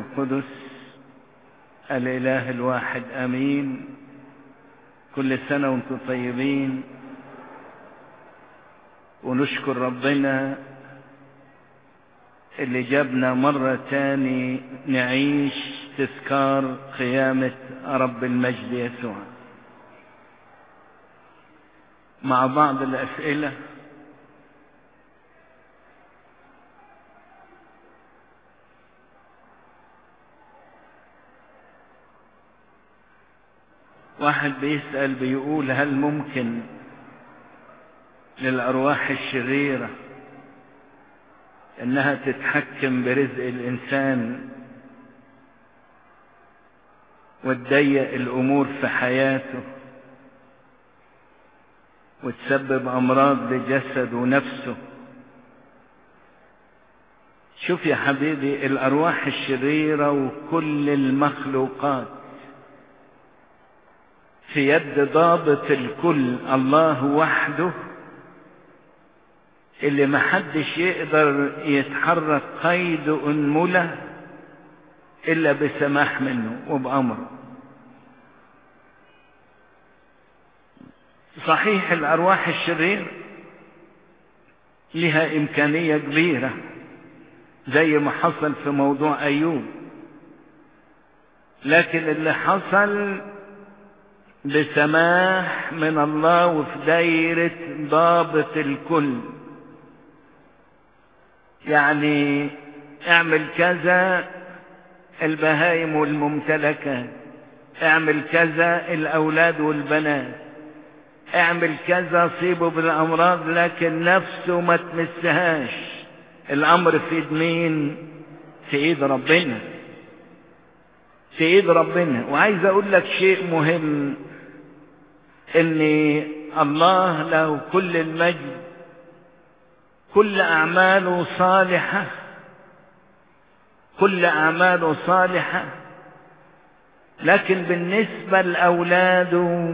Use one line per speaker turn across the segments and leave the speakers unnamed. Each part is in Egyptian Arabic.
القدس الإله الواحد آمين كل سنة وانتم طيبين ونشكر ربنا اللي جابنا مرة تاني نعيش تذكار قيامة رب المجد يسوع مع بعض الأسئلة واحد بيسأل بيقول هل ممكن للأرواح الشريرة انها تتحكم برزق الانسان وتضيق الامور في حياته وتسبب امراض لجسده ونفسه شوف يا حبيبي الارواح الشريره وكل المخلوقات في يد ضابط الكل الله وحده اللي محدش يقدر يتحرك قيد أنملة إلا بسماح منه وبأمره صحيح الأرواح الشريرة لها إمكانية كبيرة زي ما حصل في موضوع أيوب لكن اللي حصل بسماح من الله وفي دايرة ضابط الكل يعني اعمل كذا البهايم والممتلكات اعمل كذا الاولاد والبنات اعمل كذا صيبه بالامراض لكن نفسه ما تمسهاش الامر في ايد مين في ايد ربنا في ايد ربنا وعايز اقول لك شيء مهم ان الله له كل المجد كل أعماله صالحة كل أعماله صالحة لكن بالنسبة لأولاده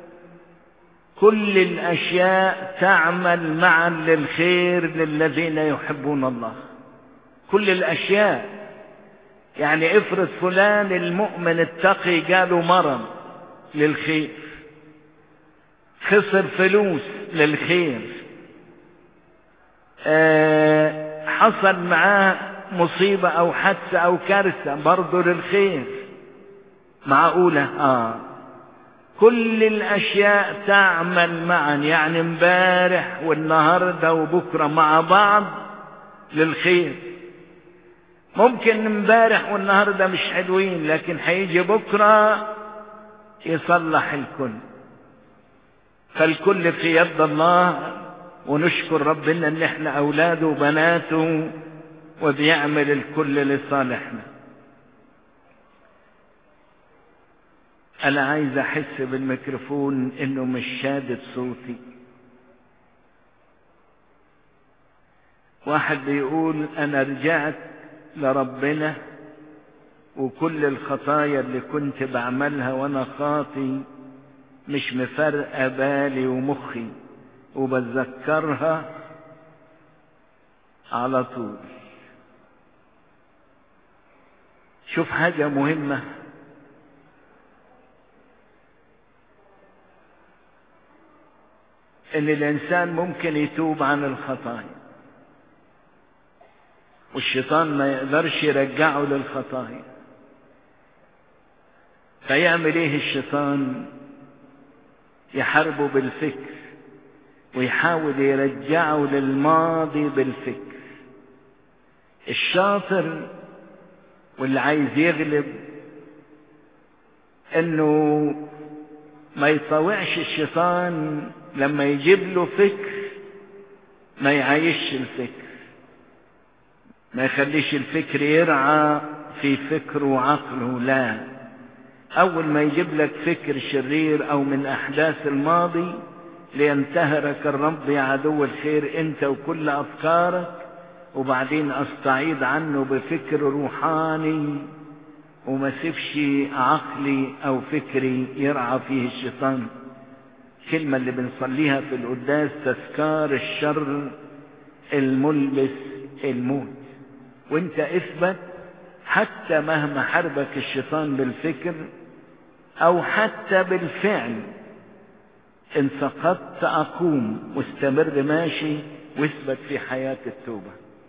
كل الأشياء تعمل معا للخير للذين يحبون الله كل الأشياء يعني افرض فلان المؤمن التقي جاله مرض للخير خسر فلوس للخير أه حصل معاه مصيبة أو حادثة أو كارثة برضه للخير معقولة آه كل الأشياء تعمل معا يعني امبارح والنهاردة وبكرة مع بعض للخير ممكن امبارح والنهاردة مش حلوين لكن هيجي بكرة يصلح الكل فالكل في يد الله ونشكر ربنا ان احنا اولاده وبناته وبيعمل الكل لصالحنا انا عايز احس بالميكروفون انه مش شادد صوتي واحد بيقول انا رجعت لربنا وكل الخطايا اللي كنت بعملها وانا خاطي مش مفرقه بالي ومخي وبتذكرها على طول شوف حاجة مهمة ان الانسان ممكن يتوب عن الخطايا والشيطان ما يقدرش يرجعه للخطايا فيعمل ايه الشيطان يحاربه بالفكر ويحاول يرجعه للماضي بالفكر الشاطر واللي عايز يغلب انه ما يطوعش الشيطان لما يجيب له فكر ما يعيش الفكر ما يخليش الفكر يرعى في فكره وعقله لا اول ما يجيب لك فكر شرير او من احداث الماضي لينتهرك الرب يا عدو الخير انت وكل افكارك وبعدين استعيد عنه بفكر روحاني وما سيبش عقلي او فكري يرعى فيه الشيطان الكلمة اللي بنصليها في القداس تذكار الشر الملبس الموت وانت اثبت حتى مهما حربك الشيطان بالفكر او حتى بالفعل ان سقطت اقوم واستمر ماشي واثبت في حياة التوبة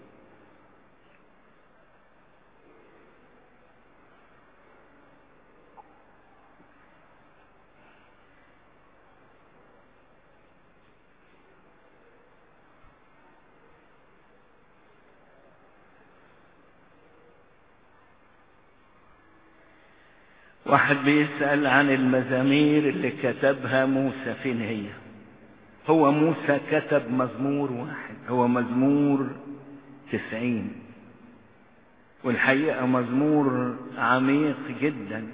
واحد بيسأل عن المزامير اللي كتبها موسى فين هي هو موسى كتب مزمور واحد هو مزمور تسعين والحقيقة مزمور عميق جدا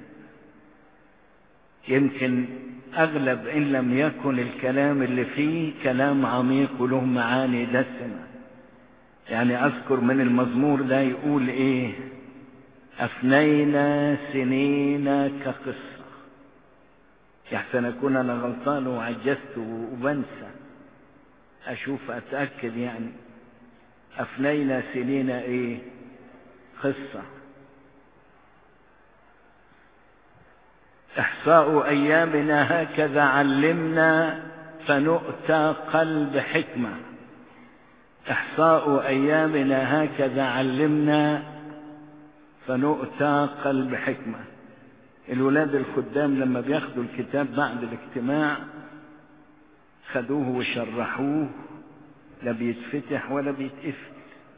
يمكن أغلب إن لم يكن الكلام اللي فيه كلام عميق وله معاني دسمة يعني أذكر من المزمور ده يقول إيه أفنينا سنين كقصة يحسن أكون أنا غلطان وعجزت وبنسى أشوف أتأكد يعني أفنينا سنين إيه قصة إحصاء أيامنا هكذا علمنا فنؤتى قلب حكمة إحصاء أيامنا هكذا علمنا فنؤتى قلب حكمة الولاد الخدام لما بياخدوا الكتاب بعد الاجتماع خدوه وشرحوه لا بيتفتح ولا بيتقفل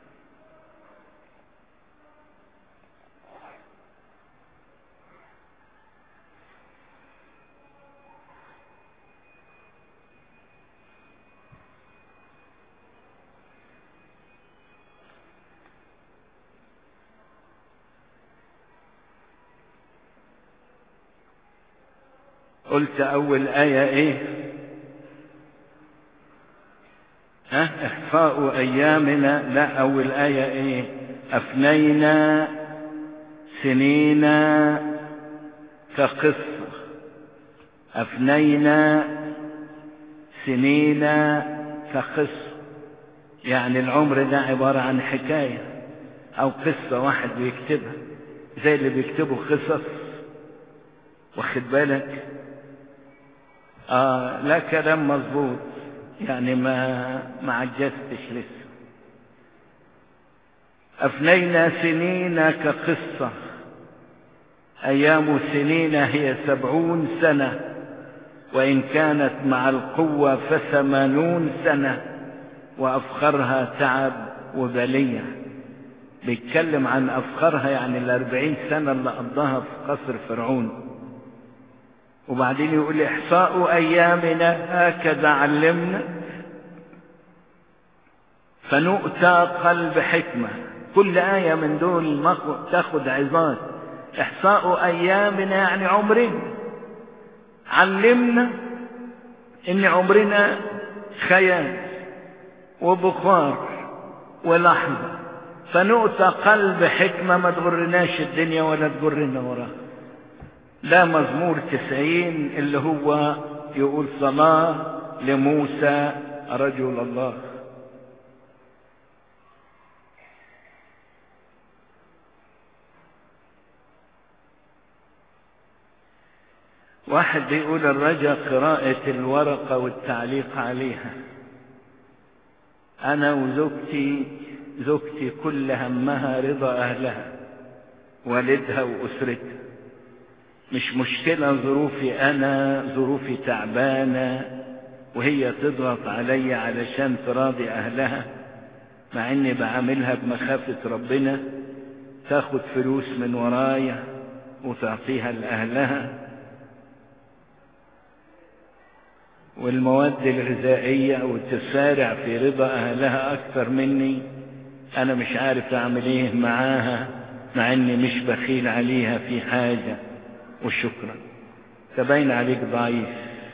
قلت أول آية إيه؟ ها إحصاء أيامنا لا أول آية إيه؟ أفنينا سنينا كقصة أفنينا سنينا كقصة يعني العمر ده عبارة عن حكاية أو قصة واحد بيكتبها زي اللي بيكتبوا قصص واخد بالك آه لا كلام مظبوط يعني ما ما عجزتش لسه أفنينا سنين كقصة أيام سنين هي سبعون سنة وإن كانت مع القوة فثمانون سنة وأفخرها تعب وبلية بيتكلم عن أفخرها يعني الأربعين سنة اللي قضاها في قصر فرعون وبعدين يقول إحصاء أيامنا هكذا علمنا فنؤتى قلب حكمة كل آية من دول تاخد عظات إحصاء أيامنا يعني عمرنا علمنا إن عمرنا خيال وبخار ولحظة فنؤتى قلب حكمة ما تغرناش الدنيا ولا تجرنا وراها ده مزمور تسعين اللي هو يقول صلاة لموسى رجل الله واحد بيقول الرجا قراءة الورقة والتعليق عليها أنا وزوجتي زوجتي كل همها رضا أهلها والدها وأسرتها مش مشكلة ظروفي أنا ظروفي تعبانة وهي تضغط علي علشان تراضي أهلها مع إني بعاملها بمخافة ربنا تاخد فلوس من ورايا وتعطيها لأهلها والمواد الغذائية وتسارع في رضا أهلها أكثر مني أنا مش عارف أعمل إيه معاها مع إني مش بخيل عليها في حاجة وشكرا تبين عليك ضعيف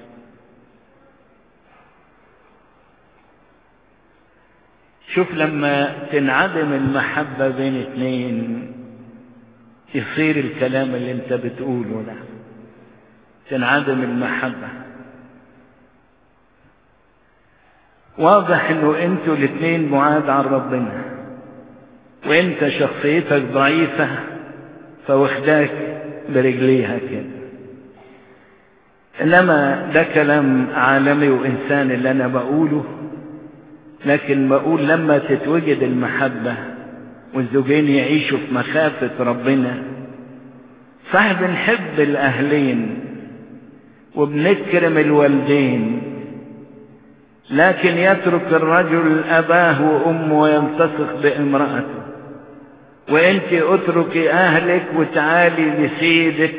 شوف لما تنعدم المحبة بين اتنين يصير الكلام اللي انت بتقوله ده تنعدم المحبة واضح انه انتوا الاتنين بعاد عن ربنا وانت شخصيتك ضعيفة فواخداك برجليها كده انما ده كلام عالمي وانساني اللي انا بقوله لكن بقول لما تتوجد المحبة والزوجين يعيشوا في مخافة ربنا صح بنحب الاهلين وبنكرم الوالدين لكن يترك الرجل اباه وامه ويلتصق بامرأته وانت اتركي اهلك وتعالي لسيدك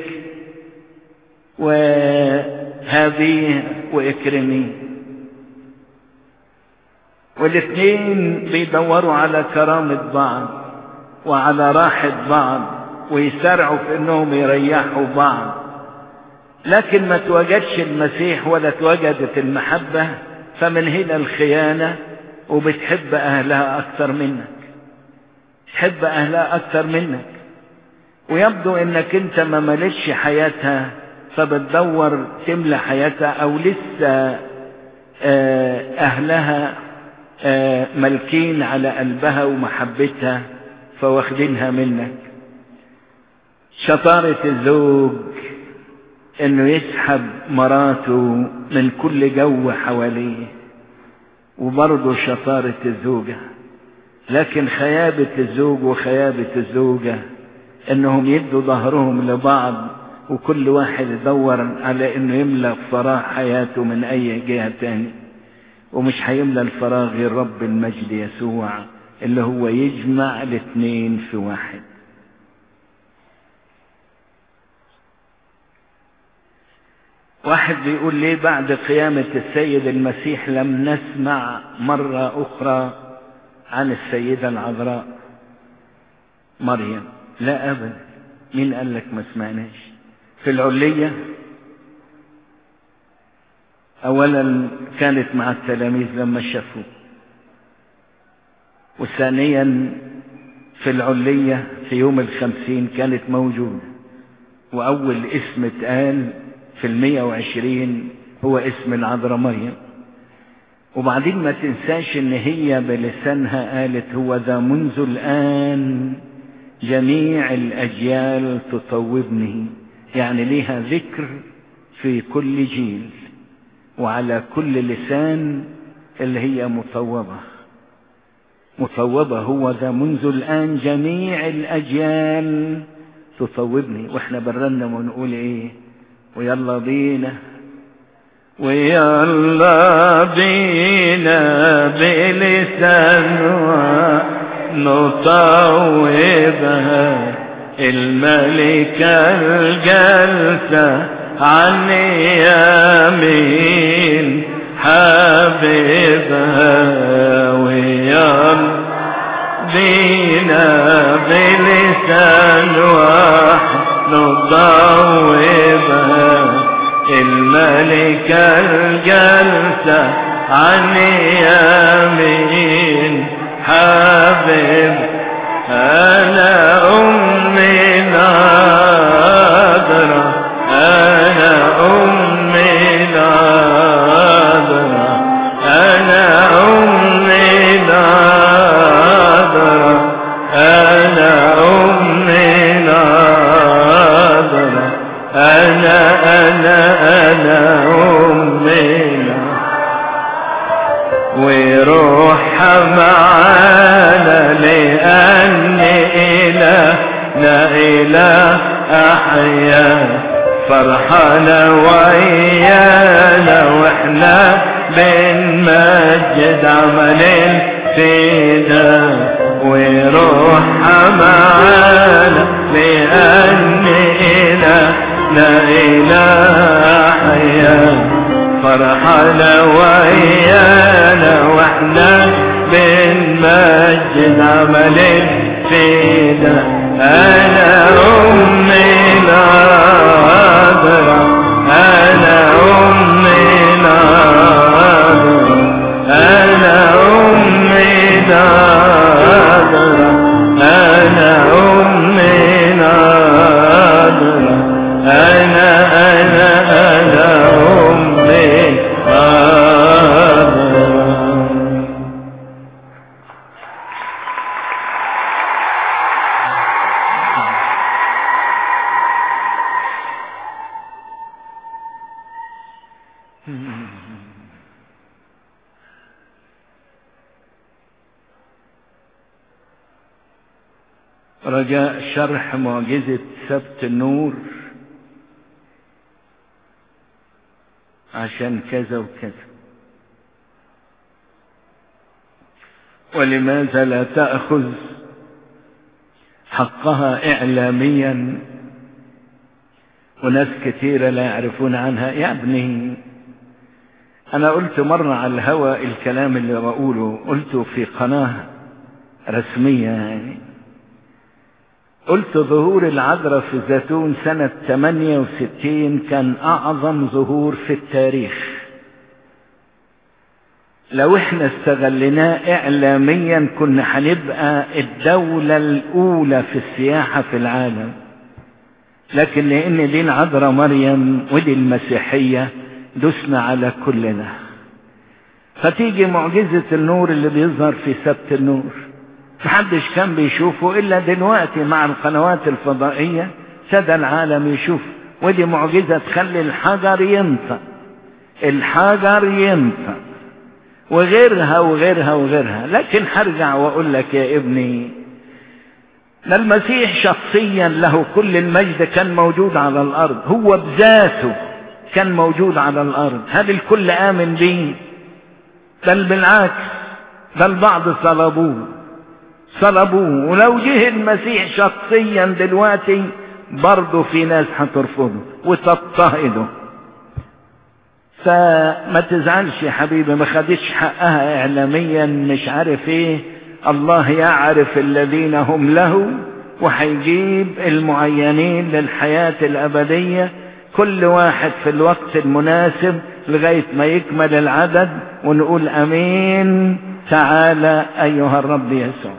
وهذه واكرميه والاثنين بيدوروا على كرامة بعض وعلى راحة بعض ويسارعوا في انهم يريحوا بعض لكن ما توجدش المسيح ولا توجدت المحبة فمن هنا الخيانة وبتحب اهلها اكثر منك تحب اهلها اكثر منك ويبدو انك انت ما ملتش حياتها فبتدور تملى حياتها او لسه اهلها ملكين على قلبها ومحبتها فواخدينها منك شطارة الزوج انه يسحب مراته من كل جو حواليه وبرضه شطارة الزوجة لكن خيابة الزوج وخيابة الزوجة انهم يدوا ظهرهم لبعض وكل واحد يدور على انه يملى فراغ حياته من اي جهة تاني ومش هيملى الفراغ غير رب المجد يسوع اللي هو يجمع الاثنين في واحد واحد بيقول ليه بعد قيامة السيد المسيح لم نسمع مرة أخرى عن السيدة العذراء مريم لا أبدا مين قال لك ما سمعناش في العلية أولا كانت مع التلاميذ لما شافوه وثانيا في العلية في يوم الخمسين كانت موجودة وأول اسم اتقال في المية وعشرين هو اسم العذراء مريم وبعدين ما تنساش ان هي بلسانها قالت هو ذا منذ الآن جميع الأجيال تطوبني يعني ليها ذكر في كل جيل وعلى كل لسان اللي هي مطوبة مطوبة هو ذا منذ الآن جميع الأجيال تطوبني واحنا برنا ونقول ايه ويلا بينا ويلا بينا بلسان نطوبها الملكة الجلسة عن يمين حبيبها ويلا بينا بلسان واحد نضوبها الملكة الجلسة عن يمين حبيب أنا أمي ناظرة أنا أمي ناظرة أنا أمي ناظرة أنا أمي ناظرة أنا أنا أنا أمي وروحها معانا لأني إلهنا إله أحيا فرحنا ويانا وإحنا بنمجد عمل فينا وروحها معانا لأني إلهنا إله أحيا فرحنا ويانا واحنا بنمجد عمل فينا انا امي ناظرة انا امي ناظرة انا امي ناظرة انا امي ناظرة انا انا انا امي رجاء شرح معجزة سبت النور عشان كذا وكذا ولماذا لا تأخذ حقها إعلاميا وناس كثيرة لا يعرفون عنها يا ابني أنا قلت مرة على الهوى الكلام اللي بقوله قلته في قناة رسمية يعني قلت ظهور العذراء في زيتون سنة 68 كان أعظم ظهور في التاريخ لو احنا استغلناه اعلاميا كنا هنبقى الدولة الاولى في السياحة في العالم لكن لان دي العذراء مريم ودي المسيحية دسنا على كلنا فتيجي معجزة النور اللي بيظهر في سبت النور محدش كان بيشوفه الا دلوقتي مع القنوات الفضائية سدى العالم يشوف ودي معجزة تخلي الحجر ينطق الحجر ينطق وغيرها وغيرها وغيرها لكن هرجع واقول لك يا ابني ده المسيح شخصيا له كل المجد كان موجود على الارض هو بذاته كان موجود على الارض هل الكل امن به بل بالعكس ده البعض صلبوه صلبوه ولو جه المسيح شخصيا دلوقتي برضه في ناس هترفضه وتضطهده فما تزعلش يا حبيبي ما خدتش حقها اعلاميا مش عارف ايه الله يعرف الذين هم له وهيجيب المعينين للحياة الأبدية كل واحد في الوقت المناسب لغاية ما يكمل العدد ونقول أمين تعالى أيها الرب يسوع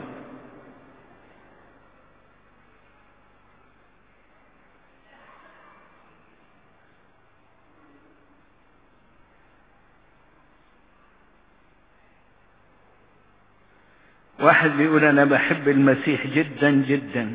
واحد بيقول انا بحب المسيح جدا جدا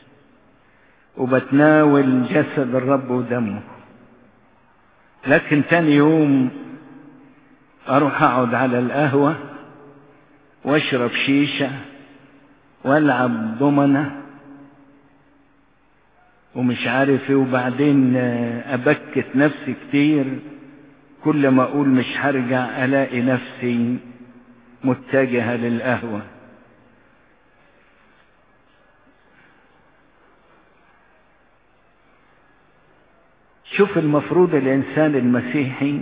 وبتناول جسد الرب ودمه لكن تاني يوم اروح اقعد على القهوة واشرب شيشة والعب ضمنة ومش عارف ايه وبعدين ابكت نفسي كتير كل ما اقول مش هرجع الاقي نفسي متجهة للقهوة شوف المفروض الإنسان المسيحي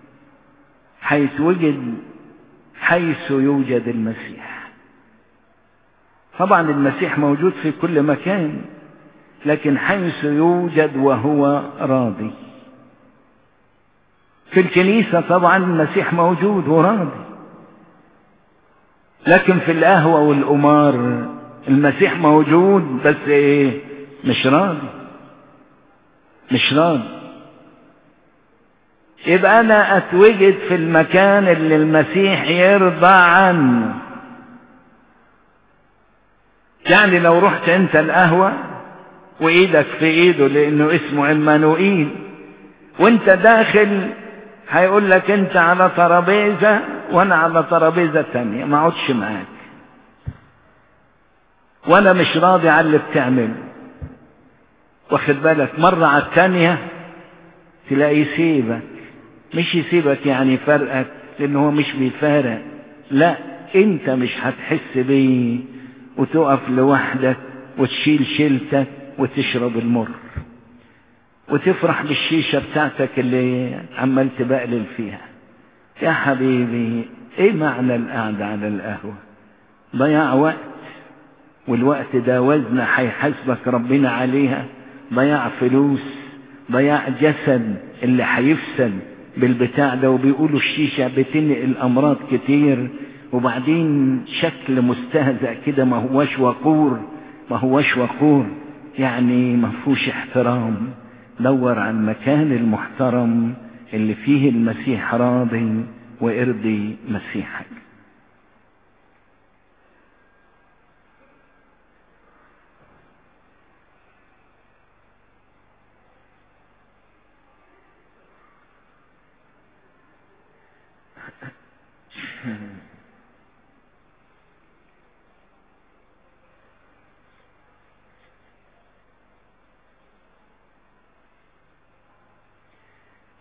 هيتوجد حيث يوجد المسيح طبعا المسيح موجود في كل مكان لكن حيث يوجد وهو راضي في الكنيسة طبعا المسيح موجود وراضي لكن في القهوة والقمار المسيح موجود بس ايه مش راضي مش راضي يبقى انا اتوجد في المكان اللي المسيح يرضى عنه يعني لو رحت انت القهوة وايدك في ايده لانه اسمه عمانوئيل وانت داخل هيقول لك انت على ترابيزة وانا على ترابيزة تانية ما اقعدش معاك وانا مش راضي على اللي بتعمله واخد بالك مرة على التانية تلاقي يسيبك مش يسيبك يعني فرقك لان هو مش بيفارق لا انت مش هتحس بيه وتقف لوحدك وتشيل شيلتك وتشرب المر وتفرح بالشيشة بتاعتك اللي عمال تبقلل فيها يا حبيبي ايه معنى القعدة على القهوة ضياع وقت والوقت ده وزن هيحاسبك ربنا عليها ضياع فلوس ضياع جسد اللي هيفسد بالبتاع ده وبيقولوا الشيشة بتنقل أمراض كتير وبعدين شكل مستهزأ كده ما هواش وقور ما هواش وقور يعني ما فيهوش احترام دور على المكان المحترم اللي فيه المسيح راضي وارضي مسيحك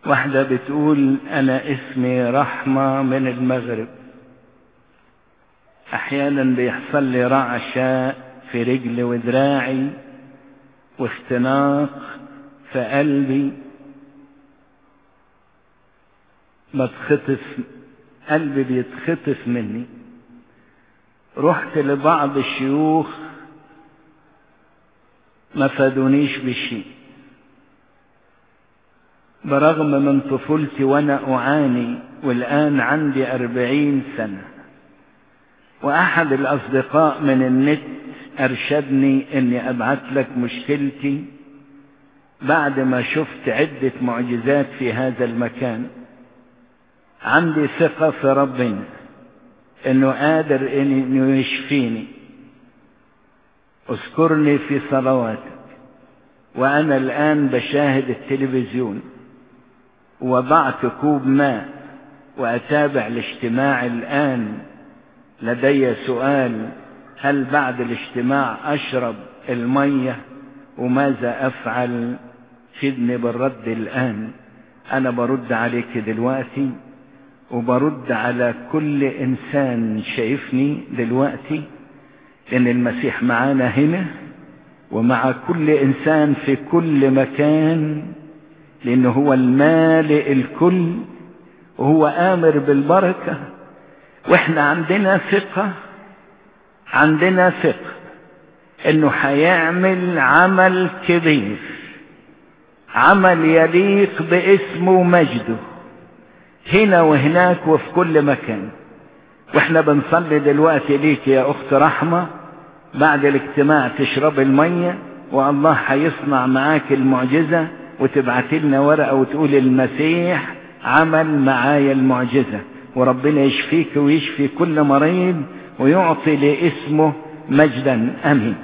واحدة بتقول أنا اسمي رحمة من المغرب أحيانا بيحصل لي رعشة في رجلي ودراعي واختناق في قلبي بتخطف قلبي بيتخطف مني رحت لبعض الشيوخ ما فادونيش بشيء برغم من طفولتي وانا اعاني والان عندي اربعين سنة واحد الاصدقاء من النت ارشدني اني ابعت لك مشكلتي بعد ما شفت عدة معجزات في هذا المكان عندي ثقة في ربنا انه قادر انه يشفيني اذكرني في صلواتك وانا الان بشاهد التلفزيون وضعت كوب ماء واتابع الاجتماع الان لدي سؤال هل بعد الاجتماع اشرب الميه وماذا افعل فدني بالرد الان انا برد عليك دلوقتي وبرد على كل انسان شايفني دلوقتي ان المسيح معانا هنا ومع كل انسان في كل مكان لانه هو المالئ الكل وهو امر بالبركه واحنا عندنا ثقه عندنا ثقه انه هيعمل عمل كبير عمل يليق باسمه ومجده هنا وهناك وفي كل مكان واحنا بنصلي دلوقتي ليك يا اخت رحمة بعد الاجتماع تشرب المية والله هيصنع معاك المعجزة وتبعت لنا ورقة وتقول المسيح عمل معايا المعجزة وربنا يشفيك ويشفي كل مريض ويعطي لاسمه مجدا امين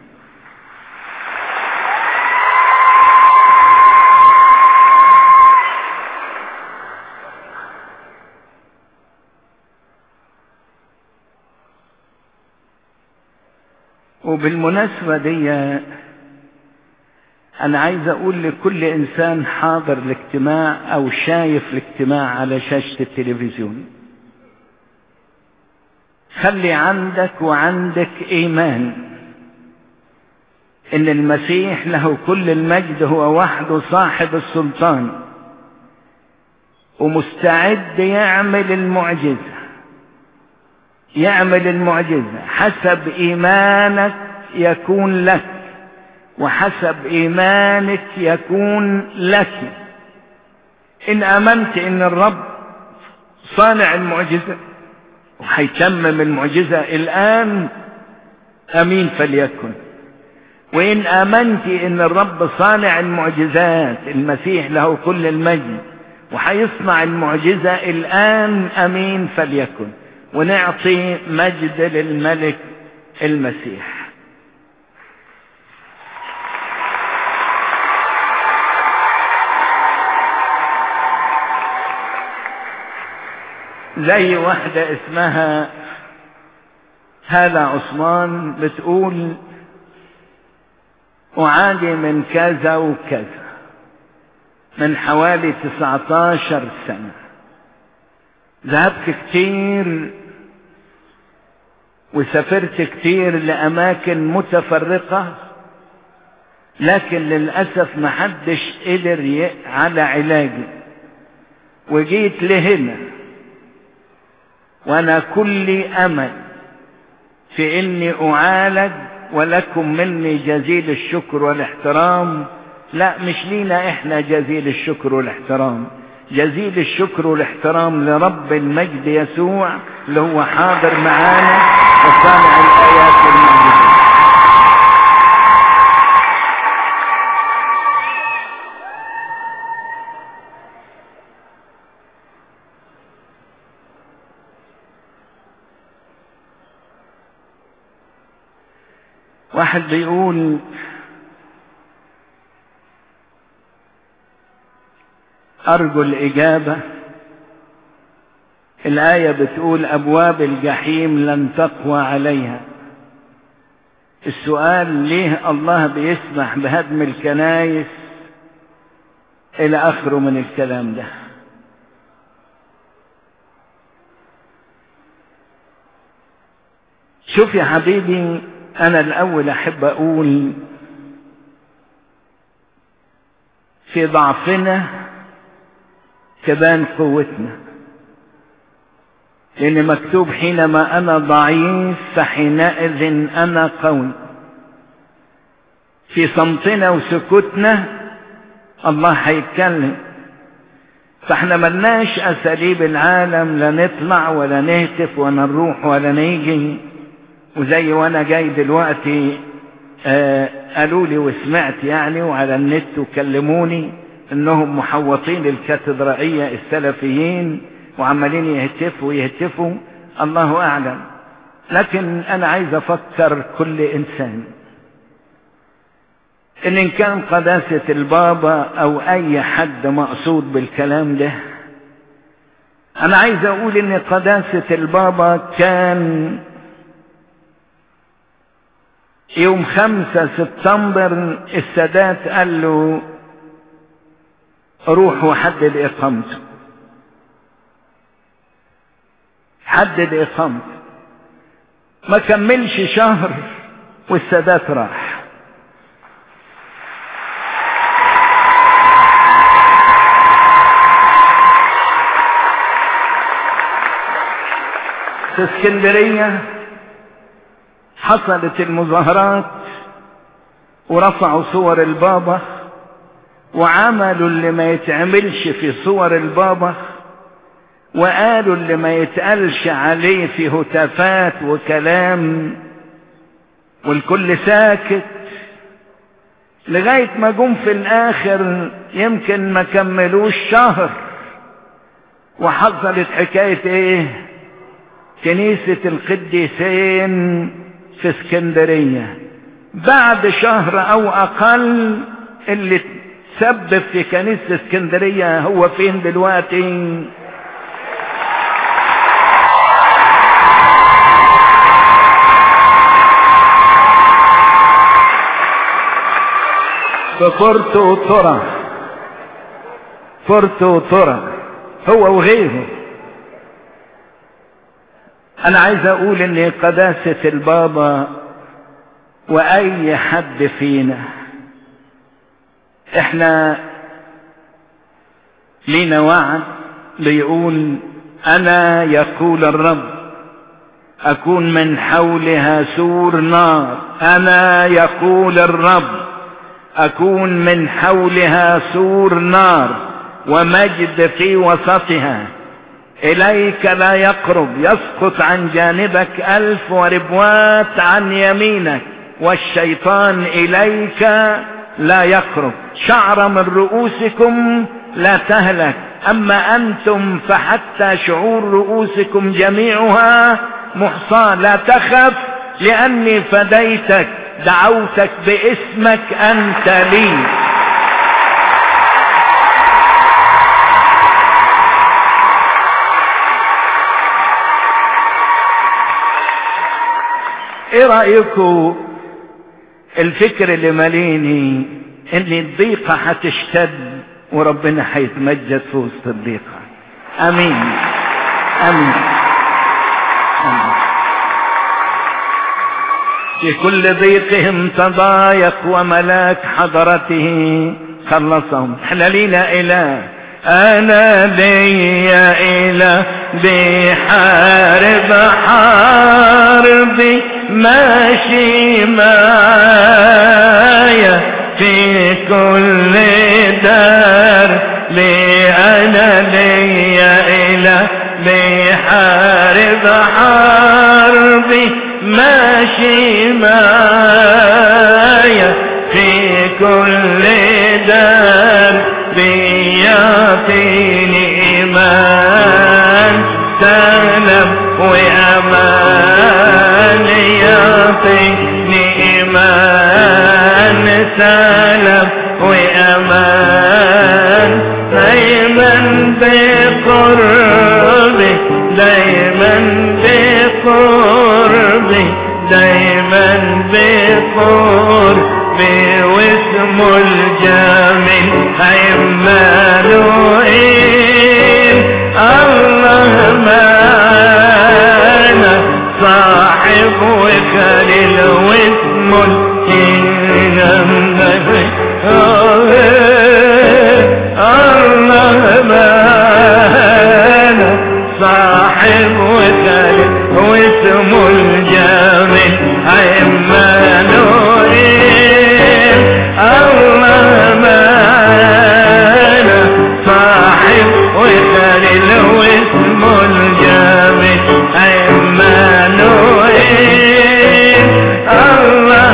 وبالمناسبة دي أنا عايز أقول لكل إنسان حاضر الاجتماع أو شايف الاجتماع على شاشة التلفزيون خلي عندك وعندك إيمان إن المسيح له كل المجد هو وحده صاحب السلطان ومستعد يعمل المعجزه يعمل المعجزة حسب إيمانك يكون لك وحسب إيمانك يكون لك إن آمنت إن الرب صانع المعجزة وهيتمم المعجزة الآن أمين فليكن وإن آمنت إن الرب صانع المعجزات المسيح له كل المجد وهيصنع المعجزة الآن أمين فليكن ونعطي مجد للملك المسيح زي واحدة اسمها هالة عثمان بتقول أعاني من كذا وكذا من حوالي 19 سنة ذهبت كتير وسافرت كتير لأماكن متفرقة لكن للأسف محدش قدر على علاجي وجيت لهنا وأنا كل أمل في إني أعالج ولكم مني جزيل الشكر والاحترام لا مش لينا إحنا جزيل الشكر والاحترام جزيل الشكر والاحترام لرب المجد يسوع اللي هو حاضر معانا وصانع الآيات والمعجزات واحد بيقول أرجو الإجابة الآية بتقول أبواب الجحيم لن تقوى عليها السؤال ليه الله بيسمح بهدم الكنايس الى اخره من الكلام ده شوف يا حبيبي انا الاول احب اقول في ضعفنا تبان قوتنا لان مكتوب حينما انا ضعيف فحينئذ انا قوي في صمتنا وسكوتنا الله هيتكلم فاحنا ملناش اساليب العالم لا نطلع ولا نهتف ولا نروح ولا نيجي وزي وانا جاي دلوقتي آه قالوا لي وسمعت يعني وعلى النت وكلموني انهم محوطين الكاتدرائية السلفيين وعمالين يهتفوا يهتفوا الله اعلم لكن انا عايز افكر كل انسان ان ان كان قداسة البابا او اي حد مقصود بالكلام ده انا عايز اقول ان قداسة البابا كان يوم خمسة سبتمبر السادات قال له روح وحدد اقامته حدد اقامته ما كملش شهر والسادات راح في اسكندريه حصلت المظاهرات ورفعوا صور البابا وعملوا اللي ما يتعملش في صور البابا وقالوا اللي ما يتقالش عليه في هتافات وكلام والكل ساكت لغاية ما جم في الاخر يمكن ما كملوش شهر وحصلت حكاية ايه كنيسة القديسين في اسكندرية بعد شهر او اقل اللي تسبب في كنيسة اسكندرية هو فين دلوقتي في بورتو تورا بورتو تورا هو وغيره انا عايز اقول ان قداسة البابا واي حد فينا احنا لينا وعد ليقول انا يقول الرب اكون من حولها سور نار انا يقول الرب اكون من حولها سور نار ومجد في وسطها اليك لا يقرب يسقط عن جانبك الف وربوات عن يمينك والشيطان اليك لا يقرب شعر من رؤوسكم لا تهلك اما انتم فحتى شعور رؤوسكم جميعها محصى لا تخف لاني فديتك دعوتك باسمك انت لي ايه رايكم الفكر اللي ماليني ان الضيقة هتشتد وربنا هيتمجد في وسط الضيقة امين امين, أمين. في كل ضيقهم تضايق وملاك حضرته خلصهم احنا لينا اله انا لي اله بحارب حاربي ماشي معايا في كل دار لي انا لي اله بحارب حاربي ماشي معايا في كل دار بيعطيني ايمان سلام وامان يعطيني ايمان سلام وامان دايما بقربي دايما بقربي دايما بقربي وسط واسمه الجميل عمانوئيل الله معنا صاحب وخليل واسمه الجميل الله معنا صاحب وخليل واسمه الجميل عمانوئيل الله معنا صاحب وخليل واسمه الجميل عمانوئيل الله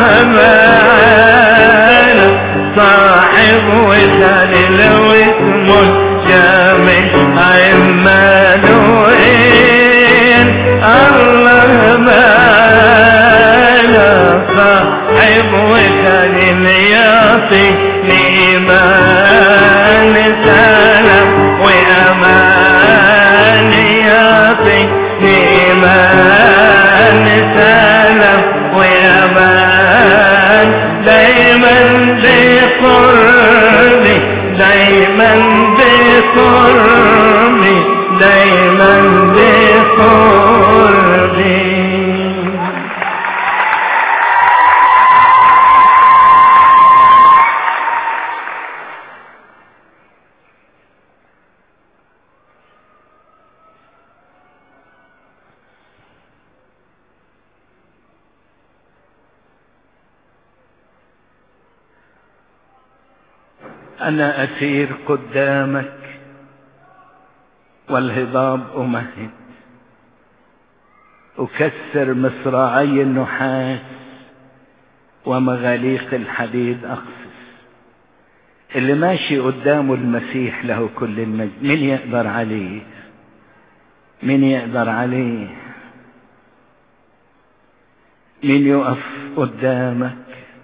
معنا صاحب وخليل واسمه الجميل عمانوئيل الله معنا صاحب وخليل يعطيني إيمان سلام وأمان يعطيني إيمان سلام وأمان دايما بقربي دايما بقربي دايما بقربي أنا أسير قدامك والهضاب أمهد أكسر مصراعي النحاس ومغاليق الحديد أقصص اللي ماشي قدامه المسيح له كل المجد مين يقدر عليه مين يقدر عليه مين يقف قدامك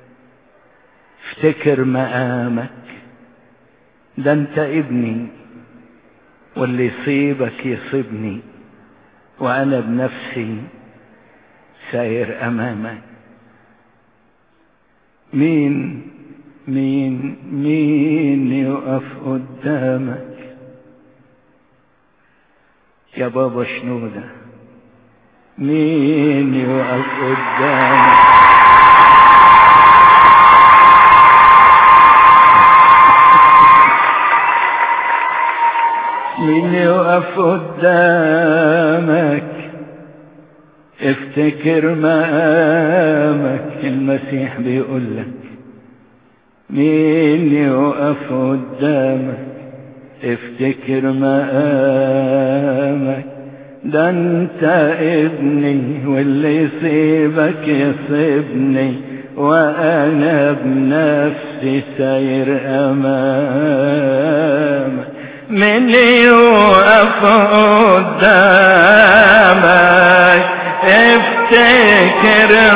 افتكر مقامك ده انت ابني واللي يصيبك يصيبني وانا بنفسي ساير امامك مين مين مين يقف قدامك يا بابا شنودة مين يقف قدامك مين يقف قدامك افتكر مقامك المسيح بيقول لك مين يقف قدامك افتكر مقامك ده انت ابني واللي يصيبك يصيبني وانا بنفسي ساير امامك من يوقف قدامك افتكر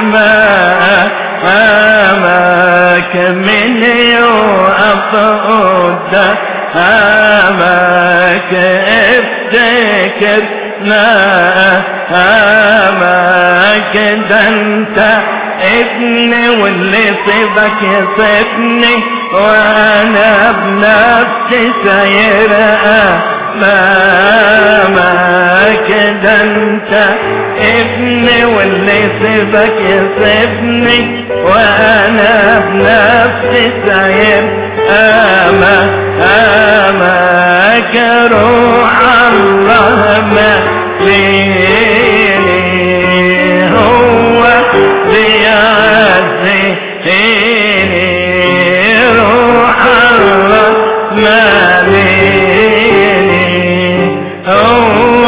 مقامك من يوقف قدامك افتكر مقامك ده انت ابني واللي صيبك يصيبني وانا بنفسي ساير امامك ده انت ابني واللي صيبك يصيبني وانا بنفسي ساير امامك روح الله ما ليني هو بيعزيني روح الله ماليني هو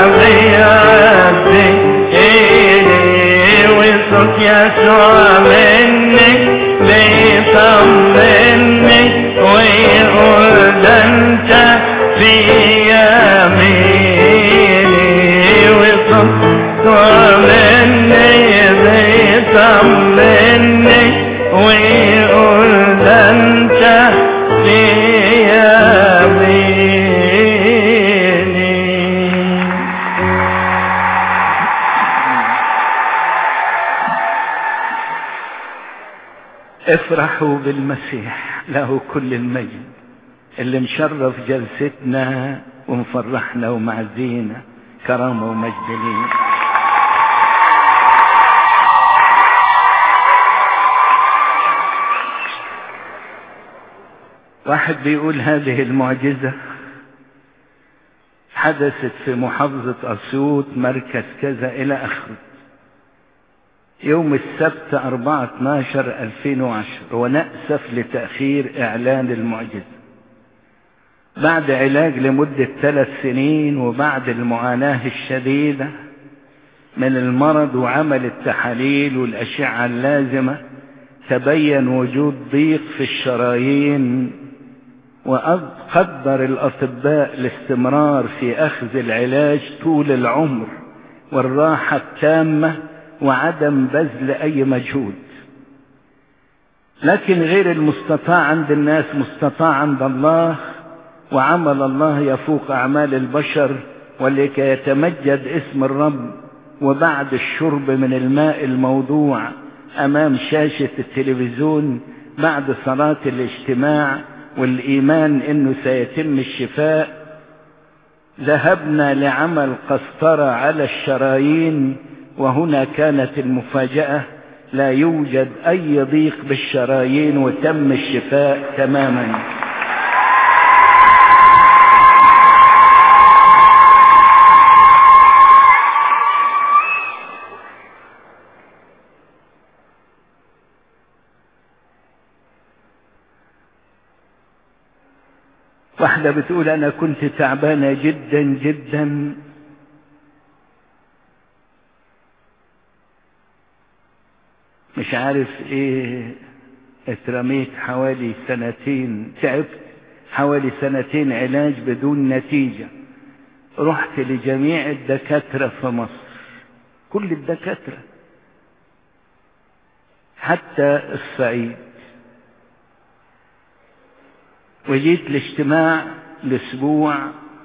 بيعزيني وصوت يسوع مني بيطمني ويقول ده انت في يميني وصوت مني بيطمني ويقول ده انت في يميني افرحوا بالمسيح له كل المجد اللي مشرف جلستنا ومفرحنا ومعزينا كرامة ومجد ليه واحد بيقول هذه المعجزة حدثت في محافظة أسيوط مركز كذا إلى آخره يوم السبت 4 12 2010 ونأسف لتأخير إعلان المعجزة بعد علاج لمدة ثلاث سنين وبعد المعاناة الشديدة من المرض وعمل التحاليل والأشعة اللازمة تبين وجود ضيق في الشرايين وقدر الأطباء الاستمرار في أخذ العلاج طول العمر والراحة التامة وعدم بذل أي مجهود لكن غير المستطاع عند الناس مستطاع عند الله وعمل الله يفوق أعمال البشر ولكي يتمجد اسم الرب وبعد الشرب من الماء الموضوع أمام شاشة التلفزيون بعد صلاة الاجتماع والإيمان أنه سيتم الشفاء ذهبنا لعمل قسطرة على الشرايين وهنا كانت المفاجأة لا يوجد أي ضيق بالشرايين وتم الشفاء تماما واحدة بتقول أنا كنت تعبانة جدا جدا مش عارف ايه اترميت حوالي سنتين تعبت حوالي سنتين علاج بدون نتيجة رحت لجميع الدكاترة في مصر كل الدكاترة حتى الصعيد وجيت الاجتماع الاسبوع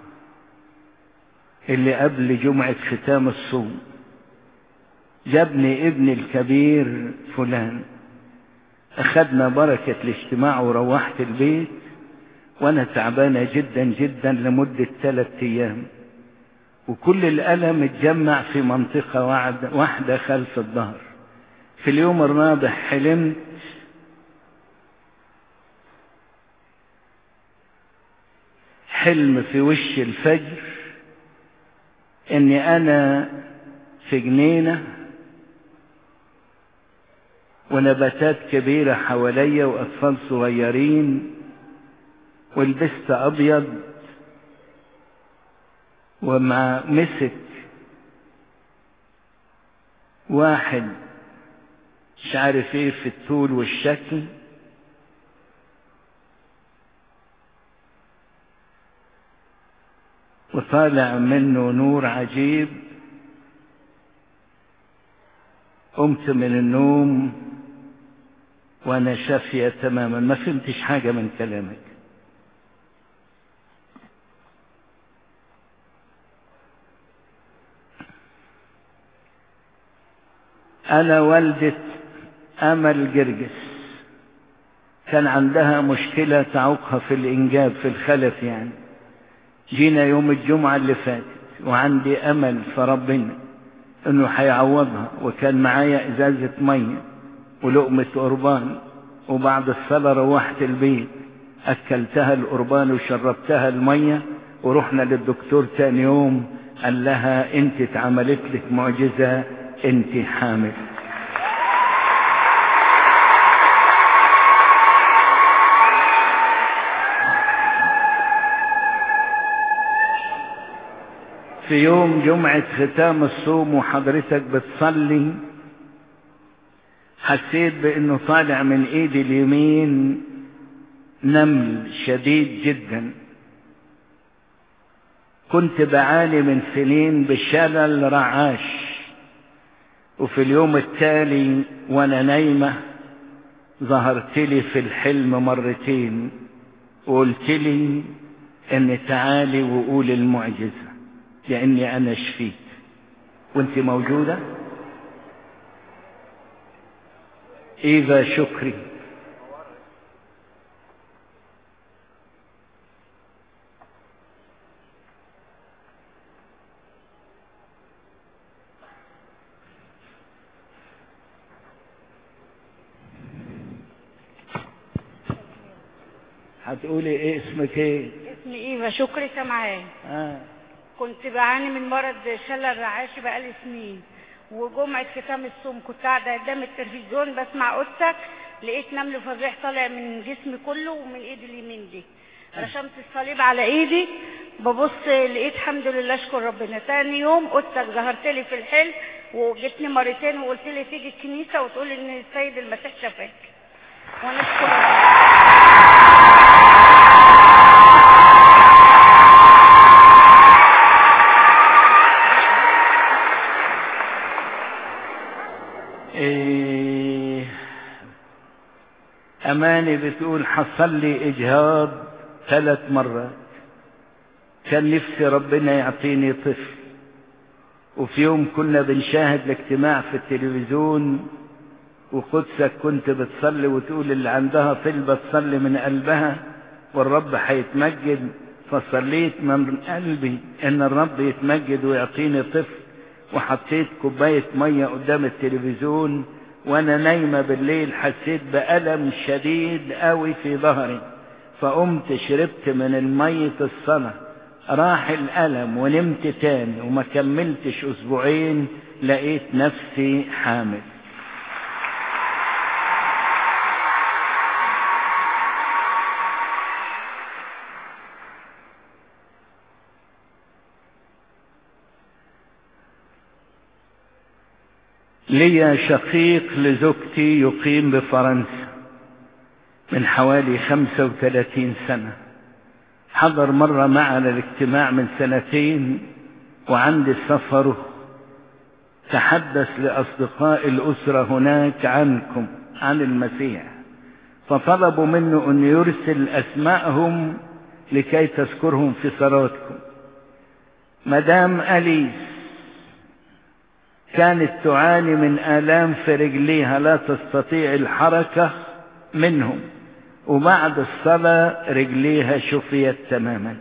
اللي قبل جمعة ختام الصوم جابني ابني الكبير فلان أخذنا بركة الاجتماع وروحت البيت وأنا تعبانة جدا جدا لمدة ثلاثة أيام وكل الألم اتجمع في منطقة واحدة خلف الظهر في اليوم الرابع حلمت حلم في وش الفجر اني انا في جنينة ونباتات كبيرة حواليا واطفال صغيرين ولبست ابيض ومع مسك واحد مش عارف ايه في الطول والشكل وطالع منه نور عجيب قمت من النوم وانا شافية تماما ما فهمتش حاجة من كلامك انا والدة امل جرجس كان عندها مشكلة تعوقها في الانجاب في الخلف يعني جينا يوم الجمعة اللي فاتت وعندي أمل في ربنا إنه هيعوضها وكان معايا إزازة مية ولقمة قربان وبعد الصلاة روحت البيت أكلتها القربان وشربتها المية ورحنا للدكتور تاني يوم قال لها أنت اتعملت لك معجزة أنت حامل في يوم جمعة ختام الصوم وحضرتك بتصلي حسيت بانه طالع من ايدي اليمين نمل شديد جدا كنت بعاني من سنين بشلل رعاش وفي اليوم التالي وانا نايمة ظهرت لي في الحلم مرتين وقلت لي ان تعالي وقول المعجزه لأني أنا شفيت وانت موجودة إيفا شكري هتقولي ايه اسمك ايه
اسمي ايفا شكري سمعان
اه
كنت بعاني من مرض شلل الرعاشي بقالي سنين وجمعة ختام الصوم كنت قاعدة قدام التلفزيون بسمع قدسك لقيت نمل فظيع طالع من جسمي كله ومن ايدي اليمين دي رشمت الصليب على ايدي ببص لقيت الحمد لله اشكر ربنا تاني يوم قدسك ظهرت لي في الحلم وجيتني مرتين وقلت لي تيجي الكنيسة وتقول ان السيد المسيح شافاك وانا اشكر ربنا
إيه أماني بتقول حصل لي إجهاض ثلاث مرات كان نفسي ربنا يعطيني طفل وفي يوم كنا بنشاهد الاجتماع في التلفزيون وقدسك كنت بتصلي وتقول اللي عندها طلبة تصلي من قلبها والرب هيتمجد فصليت من قلبي ان الرب يتمجد ويعطيني طفل وحطيت كوباية مية قدام التلفزيون وانا نايمة بالليل حسيت بألم شديد قوي في ظهري فقمت شربت من المية الصلاة راح الألم ونمت تاني وما كملتش أسبوعين لقيت نفسي حامل لي شقيق لزوجتي يقيم بفرنسا من حوالي خمسة وثلاثين سنة حضر مرة معنا الاجتماع من سنتين وعند سفره تحدث لأصدقاء الأسرة هناك عنكم عن المسيح فطلبوا منه أن يرسل أسماءهم لكي تذكرهم في صلاتكم مدام أليس كانت تعاني من آلام في رجليها لا تستطيع الحركة منهم وبعد الصلاة رجليها شفيت تماما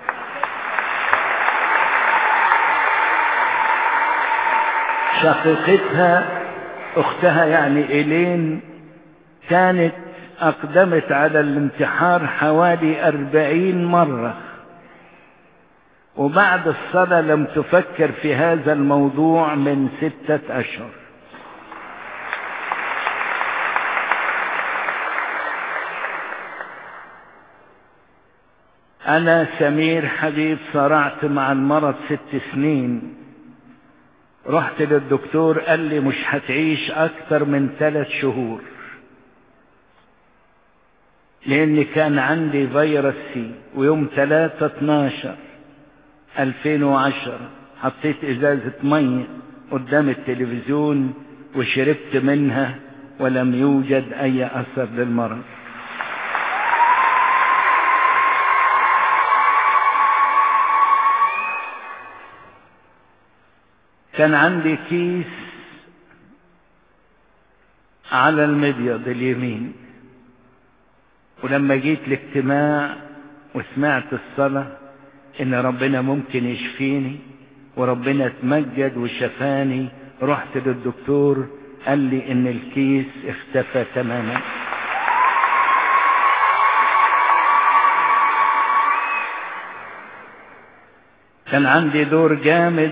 شقيقتها اختها يعني إيلين كانت أقدمت على الانتحار حوالي أربعين مرة وبعد الصلاة لم تفكر في هذا الموضوع من ستة أشهر أنا سمير حبيب صرعت مع المرض ست سنين رحت للدكتور قال لي مش هتعيش أكتر من ثلاث شهور لأن كان عندي فيروس سي ويوم 3 12 2010 حطيت ازازة مية قدام التلفزيون وشربت منها ولم يوجد اي اثر للمرض كان عندي كيس على المبيض اليمين ولما جيت الاجتماع وسمعت الصلاه ان ربنا ممكن يشفيني وربنا اتمجد وشفاني رحت للدكتور قال لي ان الكيس اختفى تماما كان عندي دور جامد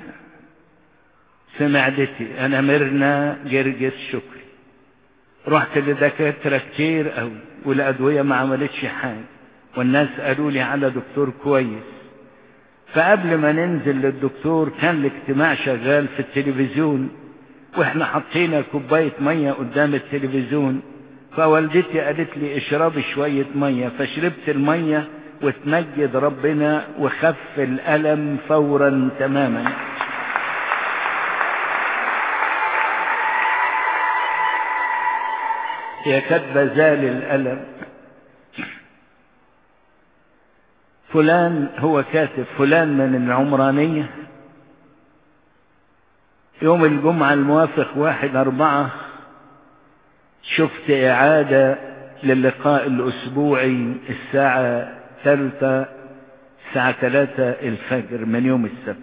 في معدتي انا مرنا جرجس شكري رحت لدكاتره كتير قوي والادويه ما عملتش حاجه والناس قالوا لي على دكتور كويس فقبل ما ننزل للدكتور كان الاجتماع شغال في التلفزيون واحنا حطينا كوباية مية قدام التلفزيون فوالدتي قالت لي اشربي شوية مية فشربت المية وتمجد ربنا وخف الألم فورا تماما هي كاتبة زال الألم فلان هو كاتب فلان من العمرانية يوم الجمعة الموافق واحد أربعة شفت إعادة للقاء الأسبوعي الساعة ثالثة الساعة ثلاثة الفجر من يوم السبت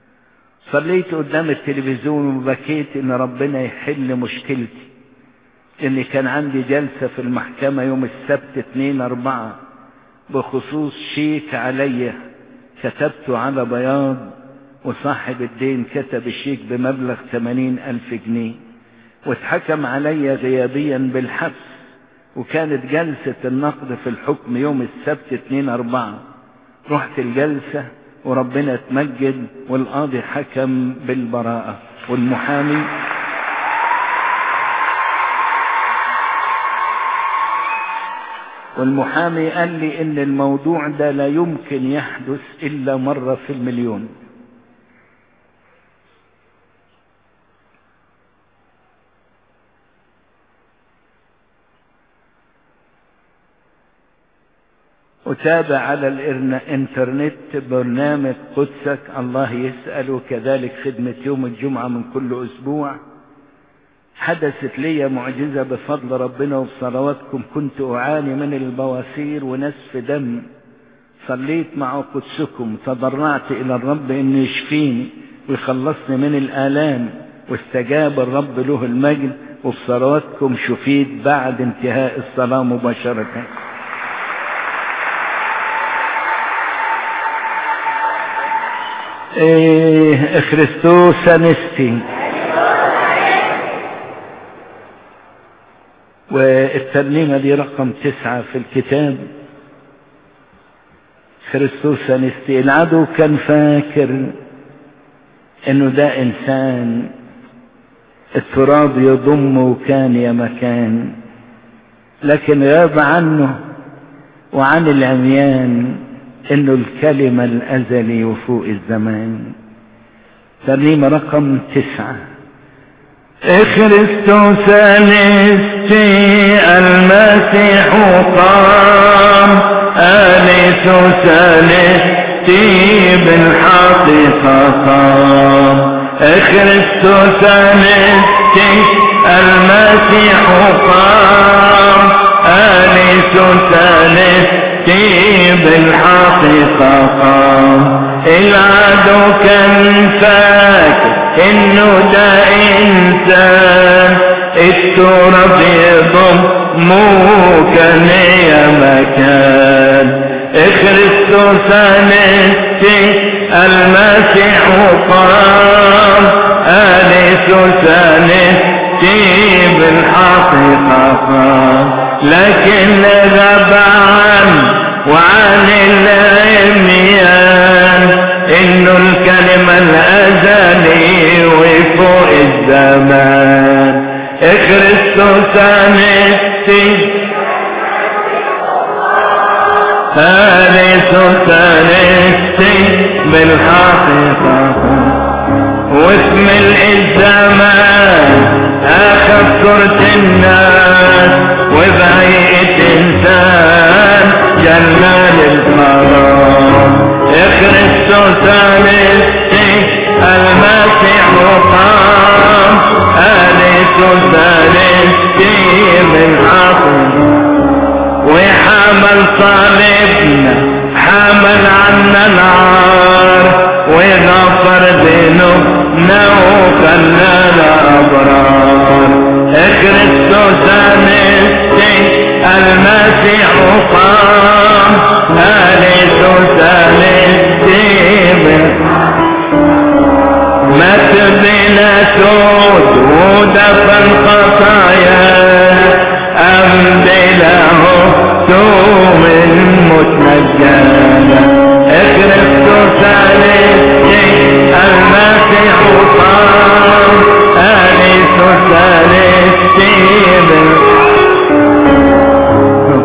صليت قدام التلفزيون وبكيت إن ربنا يحل مشكلتي إن كان عندي جلسة في المحكمة يوم السبت اتنين أربعة بخصوص شيك عليا كتبته على بياض وصاحب الدين كتب الشيك بمبلغ ثمانين ألف جنيه واتحكم علي غيابيا بالحبس وكانت جلسة النقد في الحكم يوم السبت اتنين أربعة رحت الجلسة وربنا اتمجد والقاضي حكم بالبراءة والمحامي والمحامي قال لي ان الموضوع ده لا يمكن يحدث الا مرة في المليون وتابع على الانترنت برنامج قدسك الله يسأل وكذلك خدمة يوم الجمعة من كل أسبوع حدثت لي معجزة بفضل ربنا وبصلواتكم كنت أعاني من البواسير ونسف دم صليت مع قدسكم تضرعت إلى الرب إن يشفيني ويخلصني من الآلام واستجاب الرب له المجد وبصلواتكم شفيت بعد انتهاء الصلاة مباشرة إيه خريستوس أنستي والترنيمة دي رقم تسعة في الكتاب خريستوس أنستي العدو كان فاكر انه ده انسان التراب يضمه وكان يا مكان لكن غاب عنه وعن العميان انه الكلمة الازلي وفوق الزمان ترنيمة رقم تسعة خريستوس انستي المسيح قام اليسوس انستي بالحقيقة قام خريستوس انستي المسيح قام اليسوس انستي بالحقيقة قام العدو كان فاكر انه ده انسان التراب يضمه كان يا مكان خريستوس انستي المسيح قام اليسوس انستي بالحقيقة قام لكن غاب عن وعن العميان انه الكلمة الازلي وفوق الزمان خريستوس انستي خريستوس انستي بالحقيقة واسم الزمان اخذ صورة الناس وبهيئة انسان جمال القرار خريستوس انستي المسيح قام اليسوس انستي بالحق وحمل صليبنا حمل عنا العار وغفر ذنوبنا وخلانا ابرار كريستوس انستي المسيح قام اليسوس انستي مات بلا سود ودفن خطايا أم بله توم متنجانا كريستوس انستي المسيح قام اليسوس انستي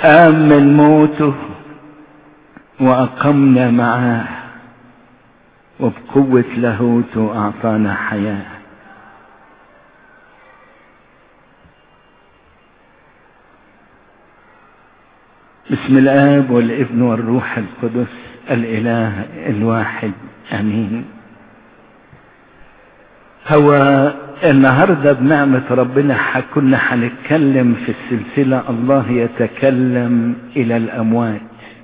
قام من موته وأقمنا معاه وبقوة لاهوته أعطانا حياة بسم الآب والابن والروح القدس الإله الواحد أمين هو النهاردة بنعمة ربنا كنا هنتكلم في السلسلة الله يتكلم إلى الأموات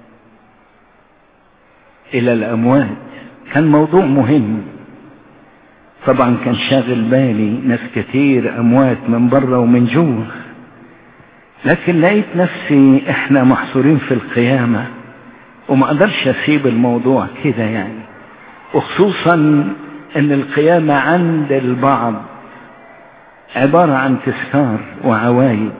إلى الأموات كان موضوع مهم طبعا كان شاغل بالي ناس كتير أموات من بره ومن جوه لكن لقيت نفسي احنا محصورين في القيامة وما اقدرش اسيب الموضوع كده يعني وخصوصا ان القيامة عند البعض عبارة عن تذكار وعوايد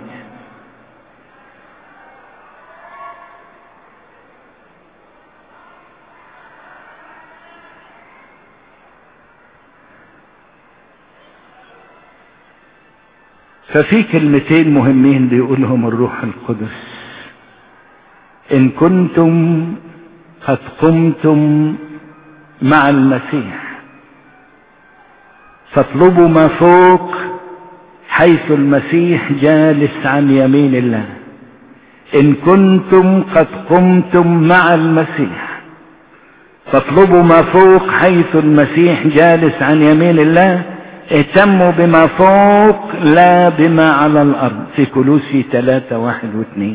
ففي كلمتين مهمين بيقولهم الروح القدس ان كنتم قد قمتم مع المسيح فاطلبوا ما فوق حيث المسيح جالس عن يمين الله ان كنتم قد قمتم مع المسيح فاطلبوا ما فوق حيث المسيح جالس عن يمين الله اهتموا بما فوق لا بما على الارض في كلوسي ثلاثة واحد واثنين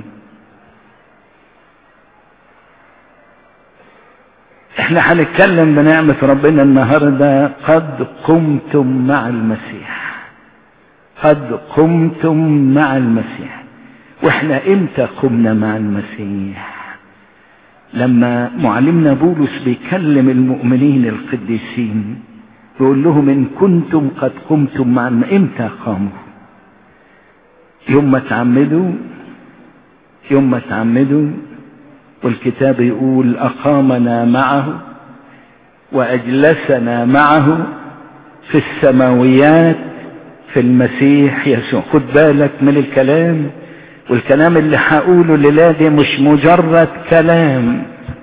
احنا هنتكلم بنعمة ربنا النهاردة قد قمتم مع المسيح قد قمتم مع المسيح واحنا امتى قمنا مع المسيح لما معلمنا بولس بيكلم المؤمنين القديسين يقول لهم ان كنتم قد قمتم مع الم... امتى قاموا يوم ما تعمدوا يوم ما تعمدوا والكتاب يقول اقامنا معه واجلسنا معه في السماويات في المسيح يسوع خد بالك من الكلام والكلام اللي هقوله للادي مش مجرد كلام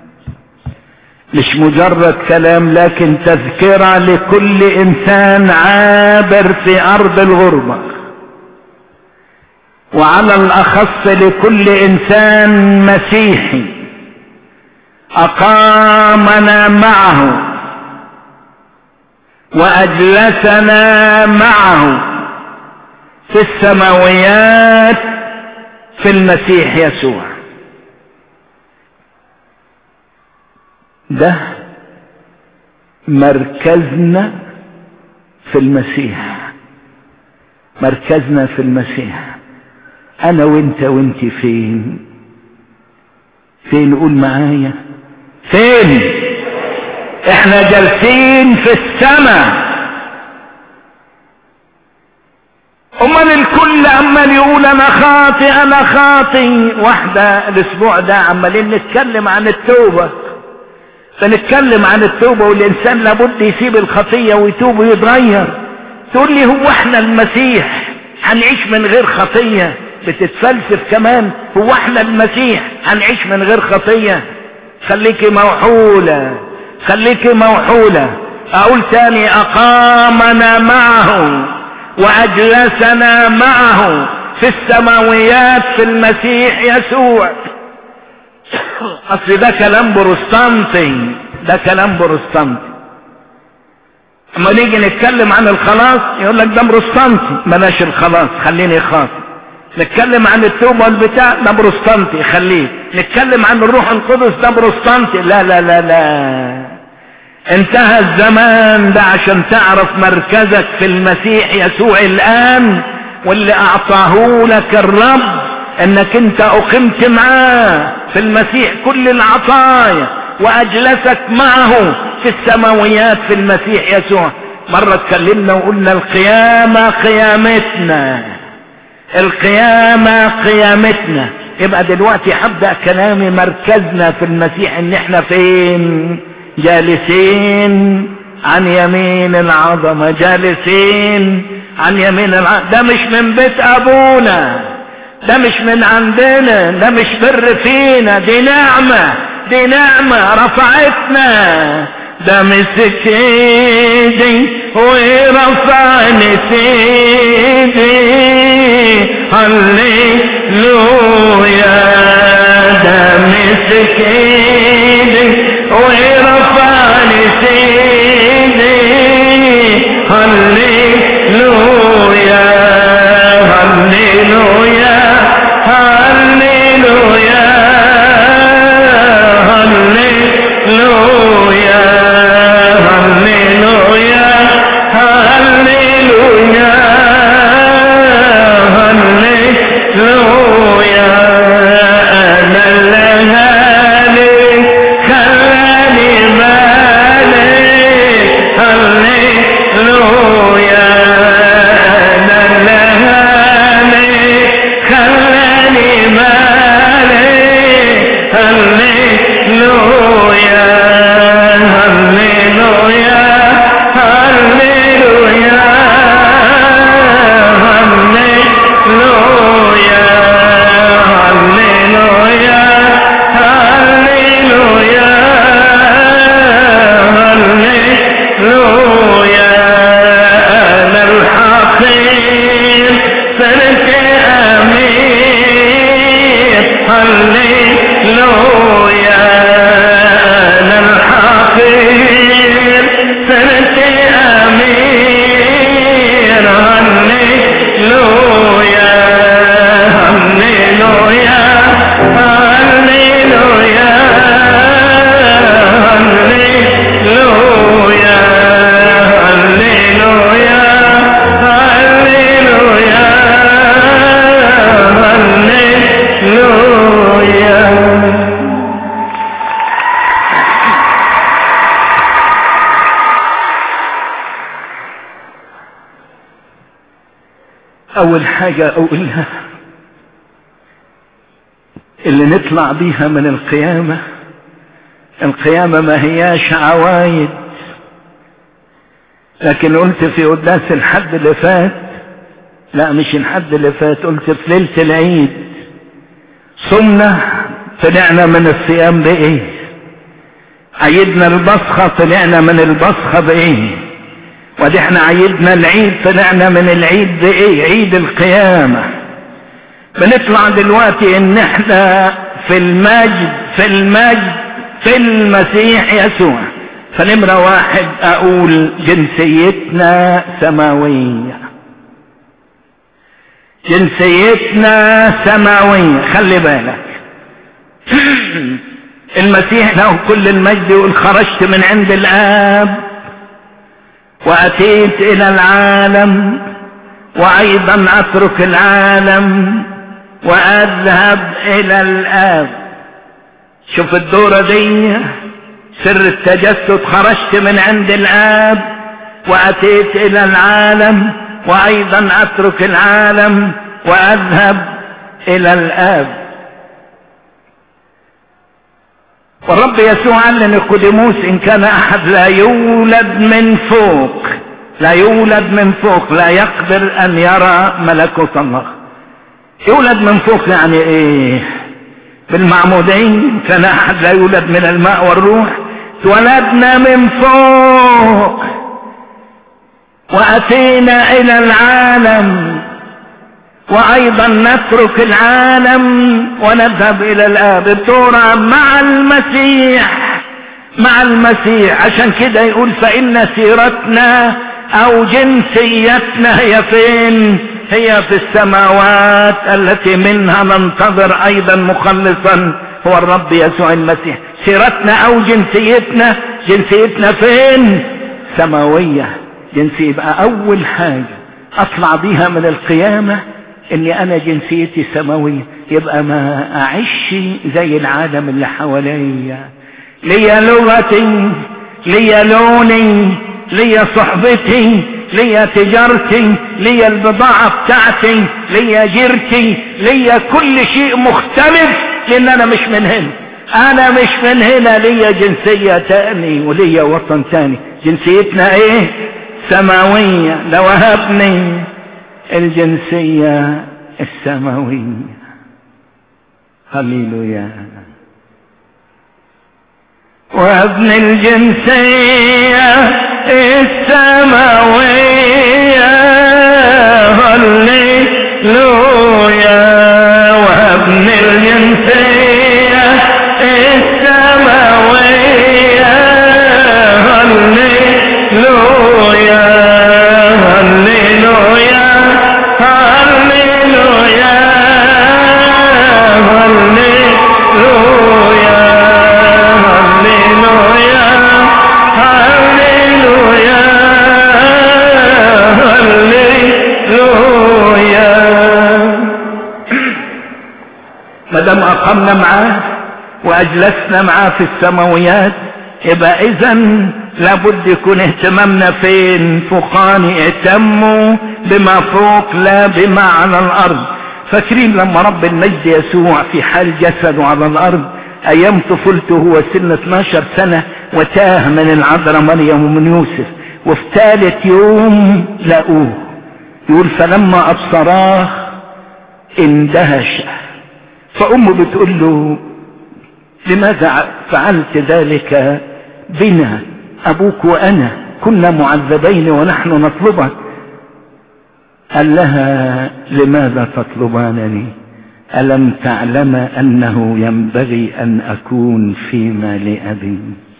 مش مجرد كلام لكن تذكرة لكل انسان عابر في ارض الغربة وعلى الاخص لكل انسان مسيحي اقامنا معه واجلسنا معه في السماويات في المسيح يسوع ده مركزنا في المسيح مركزنا في المسيح انا وانت وانت فين فين قول معايا فين احنا جالسين في السماء امال الكل عمال يقول انا خاطي انا خاطي واحدة الاسبوع ده عمالين نتكلم عن التوبة بنتكلم عن التوبة والإنسان لابد يسيب الخطية ويتوب ويتغير تقول لي هو احنا المسيح هنعيش من غير خطية بتتفلسف كمان هو احنا المسيح هنعيش من غير خطية خليكي موحولة خليكي موحولة اقول تاني اقامنا معه واجلسنا معه في السماويات في المسيح يسوع اصل ده كلام بروستانتي ده كلام بروستانتي اما نيجي نتكلم عن الخلاص يقول لك ده بروستانتي بلاش الخلاص خليني خاطئ نتكلم عن التوبة والبتاع ده بروستانتي خليه نتكلم عن الروح القدس ده بروستانتي لا لا لا لا انتهى الزمان ده عشان تعرف مركزك في المسيح يسوع الان واللي اعطاه لك الرب انك انت اقمت معاه في المسيح كل العطايا واجلسك معه في السماويات في المسيح يسوع مرة اتكلمنا وقلنا القيامة قيامتنا القيامة قيامتنا يبقى دلوقتي هبدأ كلامي مركزنا في المسيح ان احنا فين جالسين عن يمين العظمة جالسين عن يمين العظمة ده مش من بيت ابونا ده مش من عندنا ده مش بر فينا دي نعمة دي نعمة رفعتنا ده مسك ايدي ورفعني سيدي هللويا ده مسك ايدي ورفعني سيدي هللويا هللويا هللويا هللويا هللويا هللويا هللويا انا اللي خلاني مالك هللويا انا اللي خلاني مالك هللويا هللويا هللويا هللويا هللويا هللويا هللويا انا الحقير صرت امير هللويا انا الحقير صرت امير هللويا هللويا هللويا هللويا هللويا هللويا هللويا أول حاجة أقولها اللي نطلع بيها من القيامة القيامة ما هياش عوايد لكن قلت في قداس الحد اللي فات لا مش الحد اللي فات قلت في ليلة العيد صمنا طلعنا من الصيام بإيه عيدنا البصخة طلعنا من البصخة بإيه ودي احنا عيدنا العيد طلعنا من العيد بايه عيد القيامة بنطلع دلوقتي ان احنا في المجد في المجد في المسيح يسوع فنمرة واحد اقول جنسيتنا سماوية جنسيتنا سماوية خلي بالك المسيح له كل المجد يقول خرجت من عند الاب واتيت الى العالم وايضا اترك العالم واذهب الى الاب شوف الدورة دي سر التجسد خرجت من عند الاب واتيت الى العالم وايضا اترك العالم واذهب الى الاب والرب يسوع قال لنيقوديموس ان كان احد لا يولد من فوق لا يولد من فوق لا يقدر ان يرى ملكوت الله يولد من فوق يعني ايه بالمعمودين كان احد لا يولد من الماء والروح اتولدنا من فوق واتينا الى العالم وايضا نترك العالم ونذهب الى الاب بتورى مع المسيح مع المسيح عشان كده يقول فان سيرتنا او جنسيتنا هي فين هي في السماوات التي منها ننتظر ايضا مخلصا هو الرب يسوع المسيح سيرتنا او جنسيتنا جنسيتنا فين سماوية جنسية يبقى اول حاجة اطلع بيها من القيامة اني انا جنسيتي سماوية يبقى ما اعيش زي العالم اللي حواليا ليا لغتي ليا لوني ليا صحبتي ليا تجارتي ليا البضاعة بتاعتي ليا جيرتي ليا كل شيء مختلف لان انا مش من هنا انا مش من هنا ليا جنسية تاني وليا وطن تاني جنسيتنا ايه سماوية لو وهبني الجنسية السماوية هللويا وابن الجنسية السماوية هللويا وابن الجنسية السماوية هللويا هللويا هللويا هللويا هللويا هللويا هللويا ما دام اقمنا معاه واجلسنا معاه في السماويات يبقى اذا لابد يكون اهتمامنا فين فوقاني اهتموا بما فوق لا بما على الارض فاكرين لما رب المجد يسوع في حال جسده على الارض ايام طفولته هو سن 12 سنة وتاه من العذراء مريم ومن يوسف وفي ثالث يوم لقوه يقول فلما ابصراه اندهش فامه بتقول له لماذا فعلت ذلك بنا ابوك وانا كنا معذبين ونحن نطلبك قال لها لماذا تطلبانني الم تعلم انه ينبغي ان اكون فيما لابي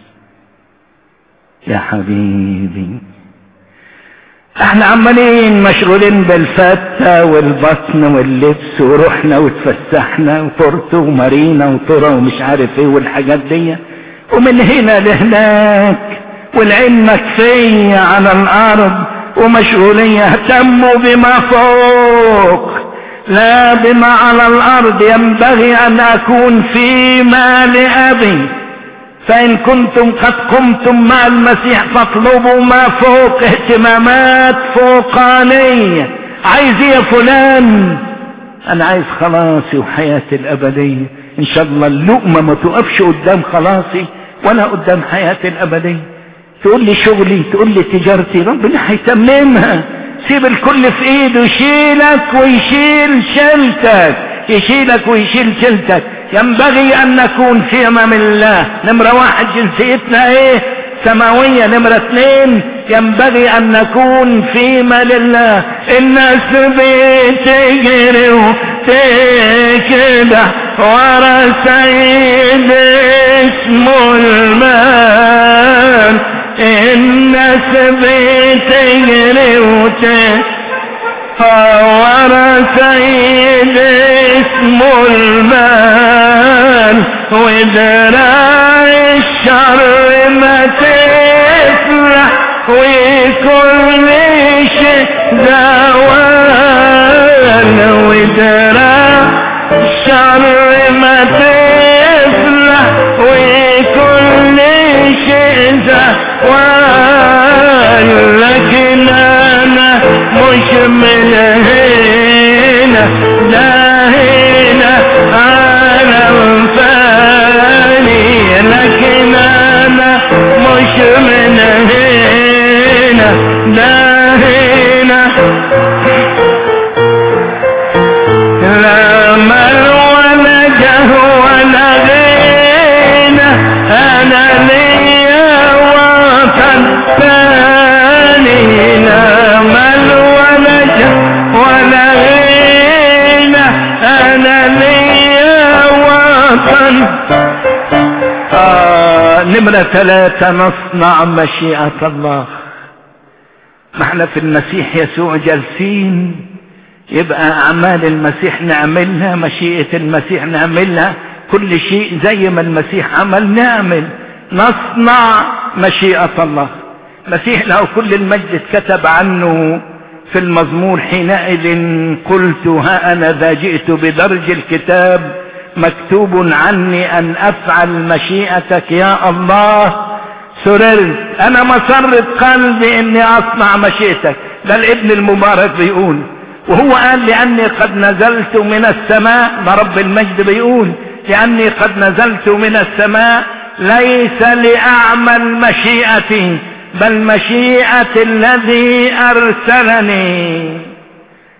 يا حبيبي احنا عمالين مشغولين بالفتة والبطن واللبس ورحنا واتفسحنا وطرت ومارينا وطرة ومش عارف ايه والحاجات دي ومن هنا لهناك والعين مكفية على الارض ومشغولين يهتموا بما فوق لا بما على الارض ينبغي ان اكون فيما لابي فإن كنتم قد قمتم مع المسيح فاطلبوا ما فوق اهتمامات فوقانية عايز ايه يا فلان انا عايز خلاصي وحياتي الابدية ان شاء الله اللقمة ما تقفش قدام خلاصي ولا قدام حياتي الابدية تقول لي شغلي تقول لي تجارتي ربنا هيتممها سيب الكل في ايده يشيلك ويشيل شيلتك يشيلك ويشيل شيلتك ينبغي ان نكون في امام الله نمرة واحد جنسيتنا ايه سماوية نمرة اثنين ينبغي ان نكون فيما لله الناس بتجري وتكدح ورا سيد اسمه المال الناس بتجري وتكدح ورا سيد اسمه المال ودراع الشر ما تفلح وكل شيء زوال ودراع الشر ما تفلح وكل شيء زوال لكن انا مش من هنا ده هنا عالم فاني لكن انا مش من هنا ده هنا لا مال ولا جه ولا غنى انا ليا وطن ثاني لا مال ولا جه ولا غنى انا ليا وطن آه نمرة ثلاثة نصنع مشيئة الله ما احنا في المسيح يسوع جالسين يبقى اعمال المسيح نعملها مشيئة المسيح نعملها كل شيء زي ما المسيح عمل نعمل نصنع مشيئة الله مسيح له كل المجد اتكتب عنه في المزمور حينئذ قلت ها انا ذا جئت بدرج الكتاب مكتوب عني ان افعل مشيئتك يا الله سررت انا مسرت قلبي اني اصنع مشيئتك ده الابن المبارك بيقول وهو قال لاني قد نزلت من السماء ده رب المجد بيقول لاني قد نزلت من السماء ليس لاعمل مشيئتي بل مشيئة الذي ارسلني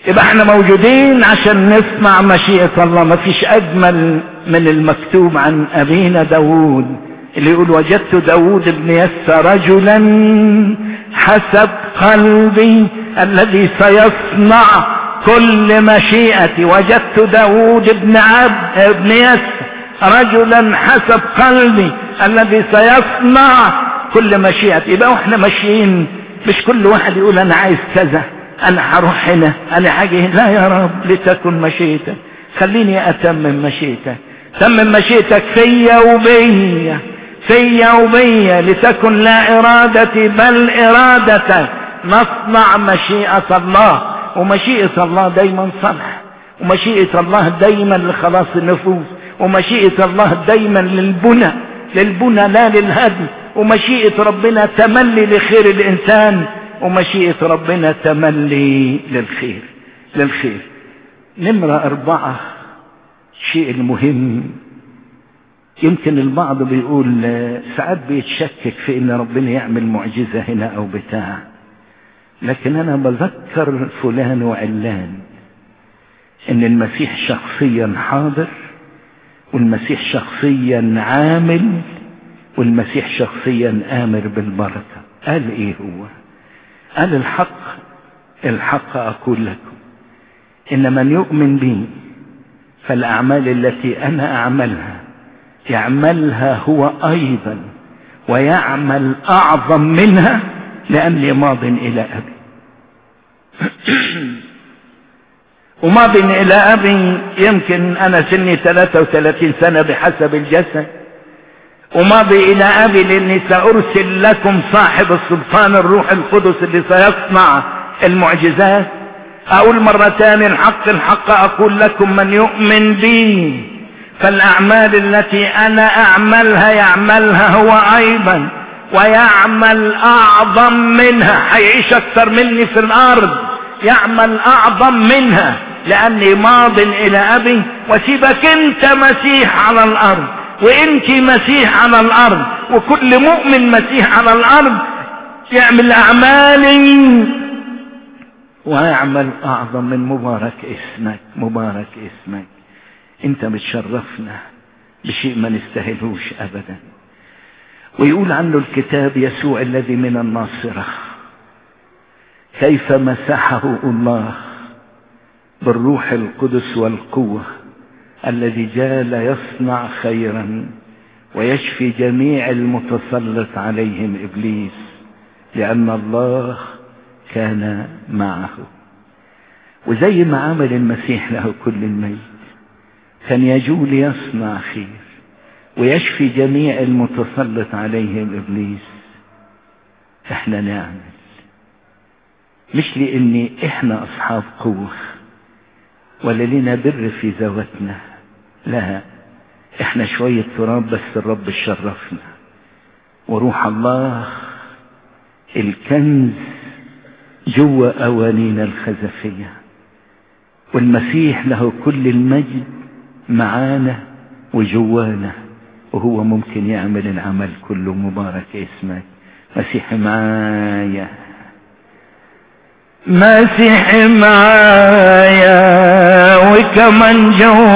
يبقى احنا موجودين عشان نسمع مشيئة الله ما فيش اجمل من المكتوب عن ابينا داود اللي يقول وجدت داود ابن يس رجلا حسب قلبي الذي سيصنع كل مشيئتي وجدت داود ابن عبد ابن يس رجلا حسب قلبي الذي سيصنع كل مشيئتي يبقى واحنا ماشيين مش كل واحد يقول انا عايز كذا انا هروح هنا انا حاجة هنا لا يا رب لتكن مشيئتك خليني اتمم مشيئتك تمم مشيئتك فيا وبيا فيا وبيا لتكن لا ارادتي بل ارادتك نصنع مشيئة الله ومشيئة الله دايما صنع ومشيئة الله دايما لخلاص النفوس ومشيئة الله دايما للبنى للبنى لا للهدم ومشيئة ربنا تملي لخير الإنسان ومشيئة ربنا تملي للخير للخير نمرة أربعة شيء المهم يمكن البعض بيقول ساعات بيتشكك في ان ربنا يعمل معجزة هنا او بتاع لكن انا بذكر فلان وعلان ان المسيح شخصيا حاضر والمسيح شخصيا عامل والمسيح شخصيا آمر بالبركة قال ايه هو قال الحق الحق أقول لكم إن من يؤمن بي فالأعمال التي أنا أعملها يعملها هو أيضا ويعمل أعظم منها لأني ماض إلى أبي وماض إلى أبي يمكن أنا سني 33 سنة بحسب الجسد وماضي إلى أبي لأني سأرسل لكم صاحب السلطان الروح القدس اللي سيصنع المعجزات أقول مرة تانية الحق الحق أقول لكم من يؤمن بي فالأعمال التي أنا أعملها يعملها هو أيضا ويعمل أعظم منها هيعيش أكثر مني في الأرض يعمل أعظم منها لأني ماض إلى أبي وسيبك أنت مسيح على الأرض وانت مسيح على الارض وكل مؤمن مسيح على الارض يعمل اعمال ويعمل اعظم من مبارك اسمك مبارك اسمك انت بتشرفنا بشيء ما نستاهلوش ابدا ويقول عنه الكتاب يسوع الذي من الناصرة كيف مسحه الله بالروح القدس والقوه الذي جال يصنع خيرا ويشفي جميع المتسلط عليهم ابليس لان الله كان معه وزي ما عمل المسيح له كل المجد كان يجول يصنع خير ويشفي جميع المتسلط عليهم ابليس احنا نعمل مش لان احنا اصحاب قوه ولا لنا بر في ذواتنا لا احنا شوية تراب بس الرب شرفنا وروح الله الكنز جوه اوانينا الخزفية والمسيح له كل المجد معانا وجوانا وهو ممكن يعمل العمل كله مبارك اسمك مسيح معايا مسيح معايا وكمان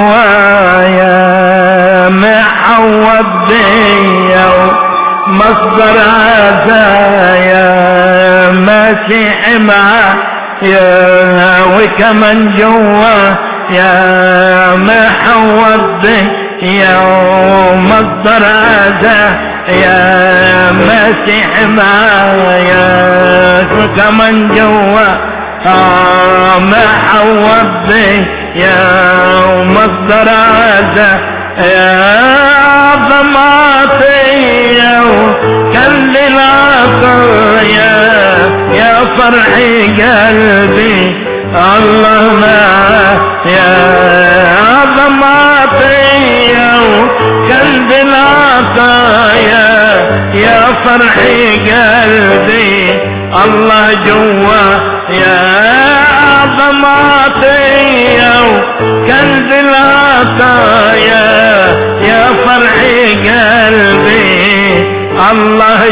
جوايا محوط بيا ومصدر عزايا مسيح معايا وكمان جوايا محوط بيا ومصدر عزايا يا مسيح معايا كمان جوا آه محوط بي يا مصدر عزة يا ضماتي يا كل العطايا يا فرحي قلبي الله معاه يا ضماتي يا كل العطايا يا فرحي قلبي الله جوا يا ضماتي يا كنز العطايا يا فرحي قلبي الله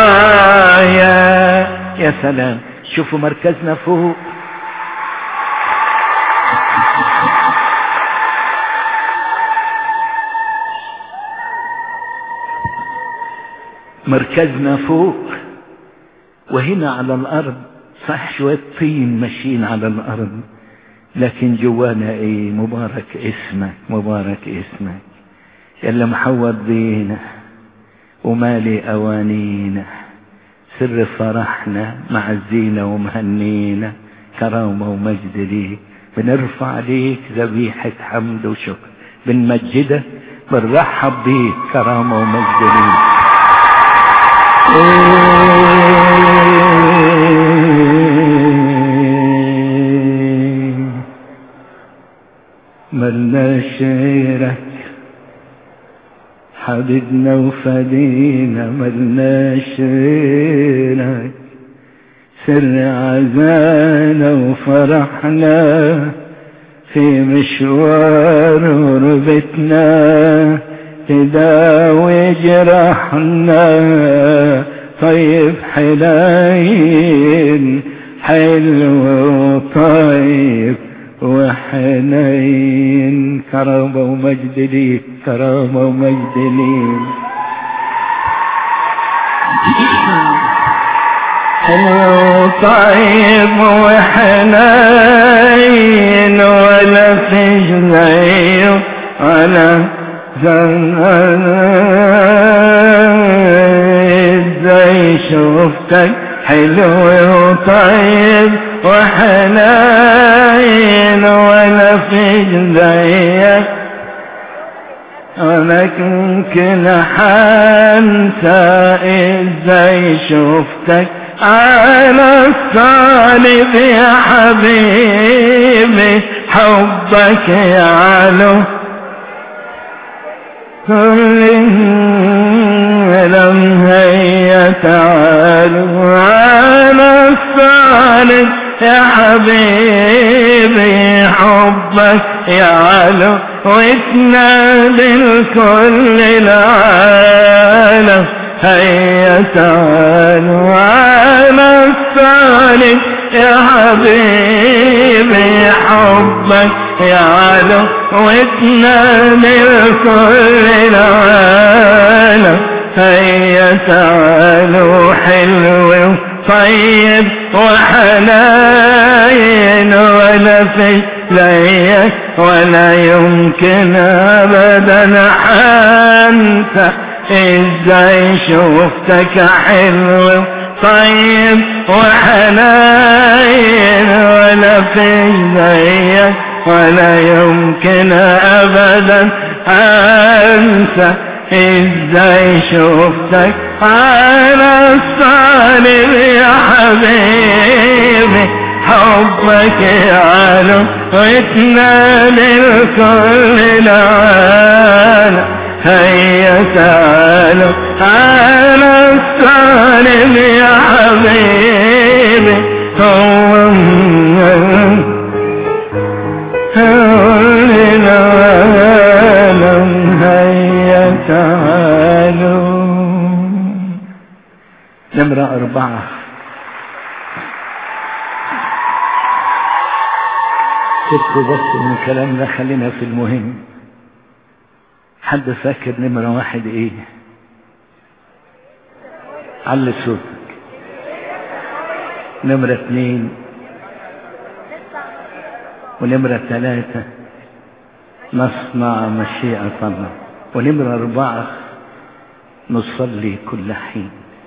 جوايا يا سلام شوفوا مركزنا فوق مركزنا فوق وهنا على الأرض صح شوية طين ماشيين على الأرض لكن جوانا ايه مبارك اسمك مبارك اسمك يلا محوط بينا ومالي أوانينا سر فرحنا مع الزينة ومهنينا كرامة ومجد ليك بنرفع ليك ذبيحة حمد وشكر بنمجدك بنرحب بيك كرامة ومجد ليك ملناش غيرك حبيبنا وفدينا ملناش غيرك سر عزانا وفرحنا في مشوار غربتنا تداوي جرحنا طيب حنين حلو وطيب وحنين كرامة ومجد ليك كرامة ومجد ليك حلو طيب وحنين ولا فيش زيه ولا ازاي شفتك حلو وطيب وحنين ولا فيش زيك انا ممكن حنسى ازاي شفتك على الصليب يا حبيبي حبك يعلو كل لم هيا تعالوا على الصالح يا حبيبي حبك يعلو وتنادي الكل العالم هيا تعالوا على الصالح يا حبيبي حبك يعلو وتنادي الكل العالم هيا تعالوا حلو طيب وحنين ولا في ليك ولا يمكن ابدا حنسى ازاي شفتك حلو طيب وحنين ولا في زيك ولا يمكن ابدا انسى ازاي شفتك على الصليب يا حبيبي حبك يعلو وتنادي الكل العالم هيا تعالوا على الصليب يا حبيبي هو العالم هيا تعالوا نمرة أربعة سبت بس من كلامنا خلينا في المهم حد فاكر نمرة واحد ايه علي صوتك نمرة اتنين ونمرة ثلاثة نصنع مشيئة الله ونمرة أربعة نصلي كل حين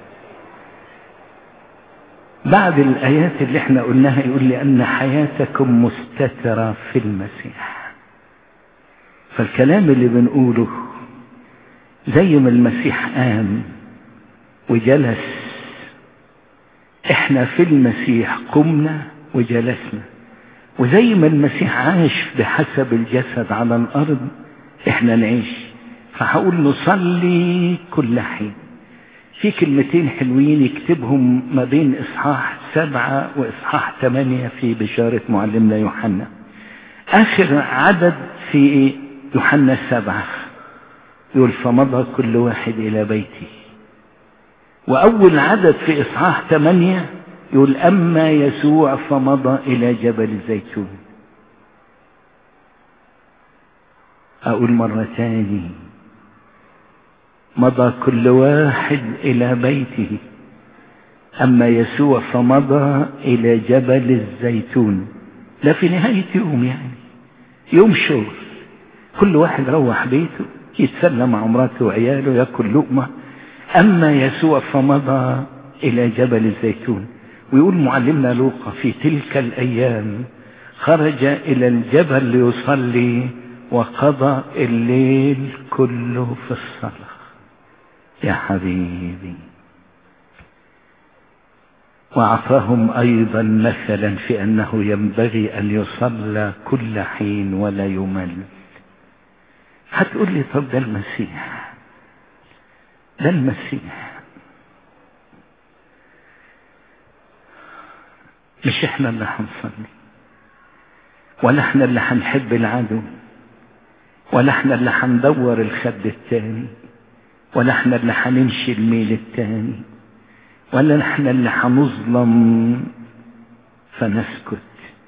بعد الآيات اللي احنا قلناها يقول لأن حياتكم مستترة في المسيح فالكلام اللي بنقوله زي ما المسيح قام وجلس احنا في المسيح قمنا وجلسنا وزي ما المسيح عاش بحسب الجسد على الارض احنا نعيش فهقول نصلي كل حين في كلمتين حلوين يكتبهم ما بين اصحاح سبعة واصحاح ثمانية في بشارة معلمنا يوحنا اخر عدد في يوحنا سبعة يقول فمضى كل واحد الى بيته واول عدد في اصحاح ثمانية يقول اما يسوع فمضى الى جبل الزيتون اقول مرة تاني مضى كل واحد إلى بيته أما يسوع فمضى إلى جبل الزيتون ده في نهاية يوم يعني يوم شغل كل واحد روح بيته يتسلى مع مراته وعياله ياكل لقمة أما يسوع فمضى إلى جبل الزيتون ويقول معلمنا لوقا في تلك الأيام خرج إلى الجبل ليصلي وقضى الليل كله في الصلاة يا حبيبي وأعطاهم أيضا مثلا في أنه ينبغي أن يصلى كل حين ولا يمل هتقول لي طب ده المسيح ده المسيح مش احنا اللي هنصلي ولا احنا اللي هنحب العدو ولا احنا اللي هندور الخد التاني ولا احنا اللي هنمشي الميل التاني ولا احنا اللي هنظلم فنسكت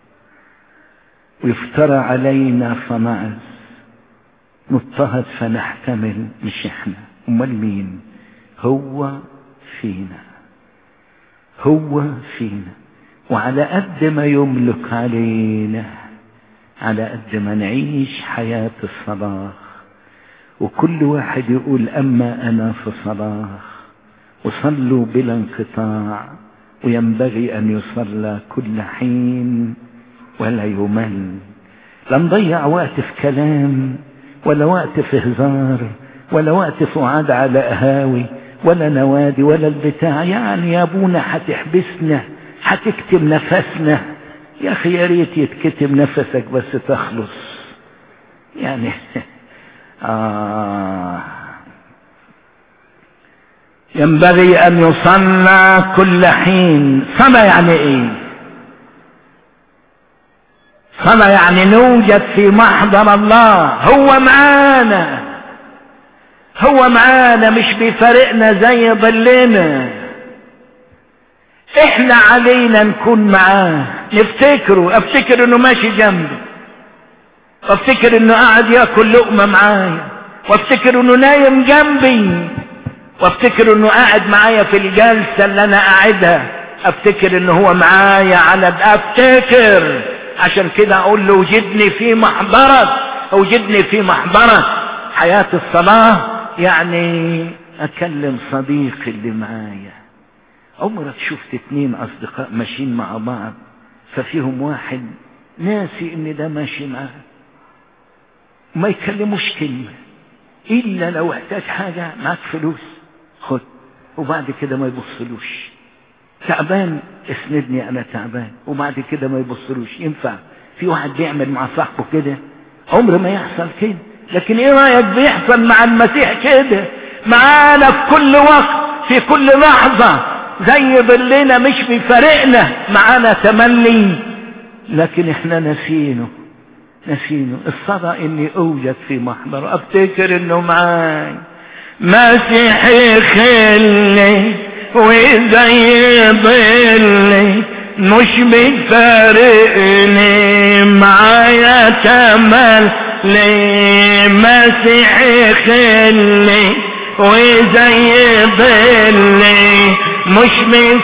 ويفترى علينا فنعز نضطهد فنحتمل مش احنا امال مين هو فينا هو فينا وعلى قد ما يملك علينا على قد ما نعيش حياة الصلاح وكل واحد يقول أما أنا في صلاح وصلوا بلا انقطاع وينبغي أن يصلى كل حين ولا يمل لا نضيع وقت في كلام ولا وقت في هزار ولا وقت في قعاد على قهاوي ولا نوادي ولا البتاع يعني يا ابونا هتحبسنا هتكتم نفسنا يا اخي يا ريت يتكتم نفسك بس تخلص يعني آه ينبغي ان يصلى كل حين صلى يعني ايه صلى يعني نوجد في محضر الله هو معانا هو معانا مش بيفارقنا زي ظلنا احنا علينا نكون معاه نفتكره افتكر انه ماشي جنبي وافتكر انه قاعد ياكل لقمه معايا وافتكر انه نايم جنبي وافتكر انه قاعد معايا في الجلسه اللي انا قاعدها افتكر انه هو معايا على افتكر عشان كده اقول له وجدني في محضرك وجدني في محضرك حياه الصلاه يعني اكلم صديقي اللي معايا عمرك شفت اتنين اصدقاء ماشيين مع بعض ففيهم واحد ناسي ان ده ماشي معاه ما يكلموش كلمة الا لو احتاج حاجة معاك فلوس خد وبعد كده ما يبصلوش تعبان اسندني انا تعبان وبعد كده ما يبصلوش ينفع في واحد بيعمل مع صاحبه كده عمر ما يحصل كده لكن ايه رايك بيحصل مع المسيح كده معانا في كل وقت في كل لحظة زي ظلنا مش بيفارقنا معانا تملي لكن احنا نسينه نسينه الصلاة اني اوجد في محضره افتكر انه معاي مسيحي خلي وزي ظلي مش بيفارقني معايا تمل لي مسيحي خلي وزي ظلي مش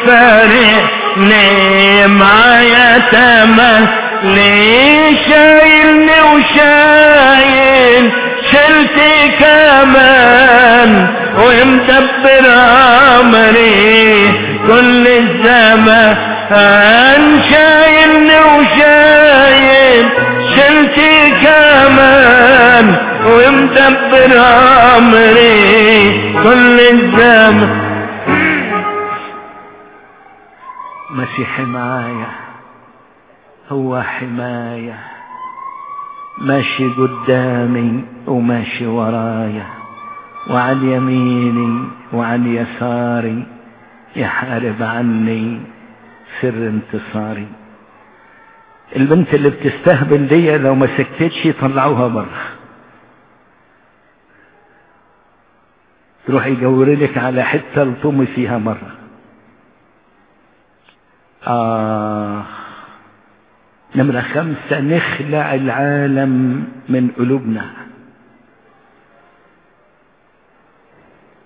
بيفارقني معايا تمل لي شايلني وشايل شلتي كمان ومدبر امري كل الزمان شايلني وشايل شلتي كمان ومدبر امري كل الزمان مسيحي معايا هو حماية ماشي قدامي وماشي ورايا وعن يميني وعن يساري يحارب عني سر انتصاري البنت اللي بتستهبل دي لو ما سكتتش يطلعوها بره تروح يجورلك على حته الطم فيها مره آه نمرة خمسة نخلع العالم من قلوبنا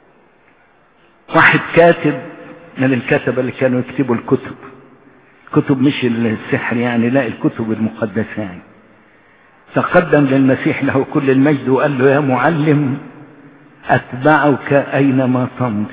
واحد كاتب من الكتبة اللي كانوا يكتبوا الكتب كتب مش السحر يعني لا الكتب المقدسة يعني تقدم للمسيح له كل المجد وقال له يا معلم أتبعك أينما تمضي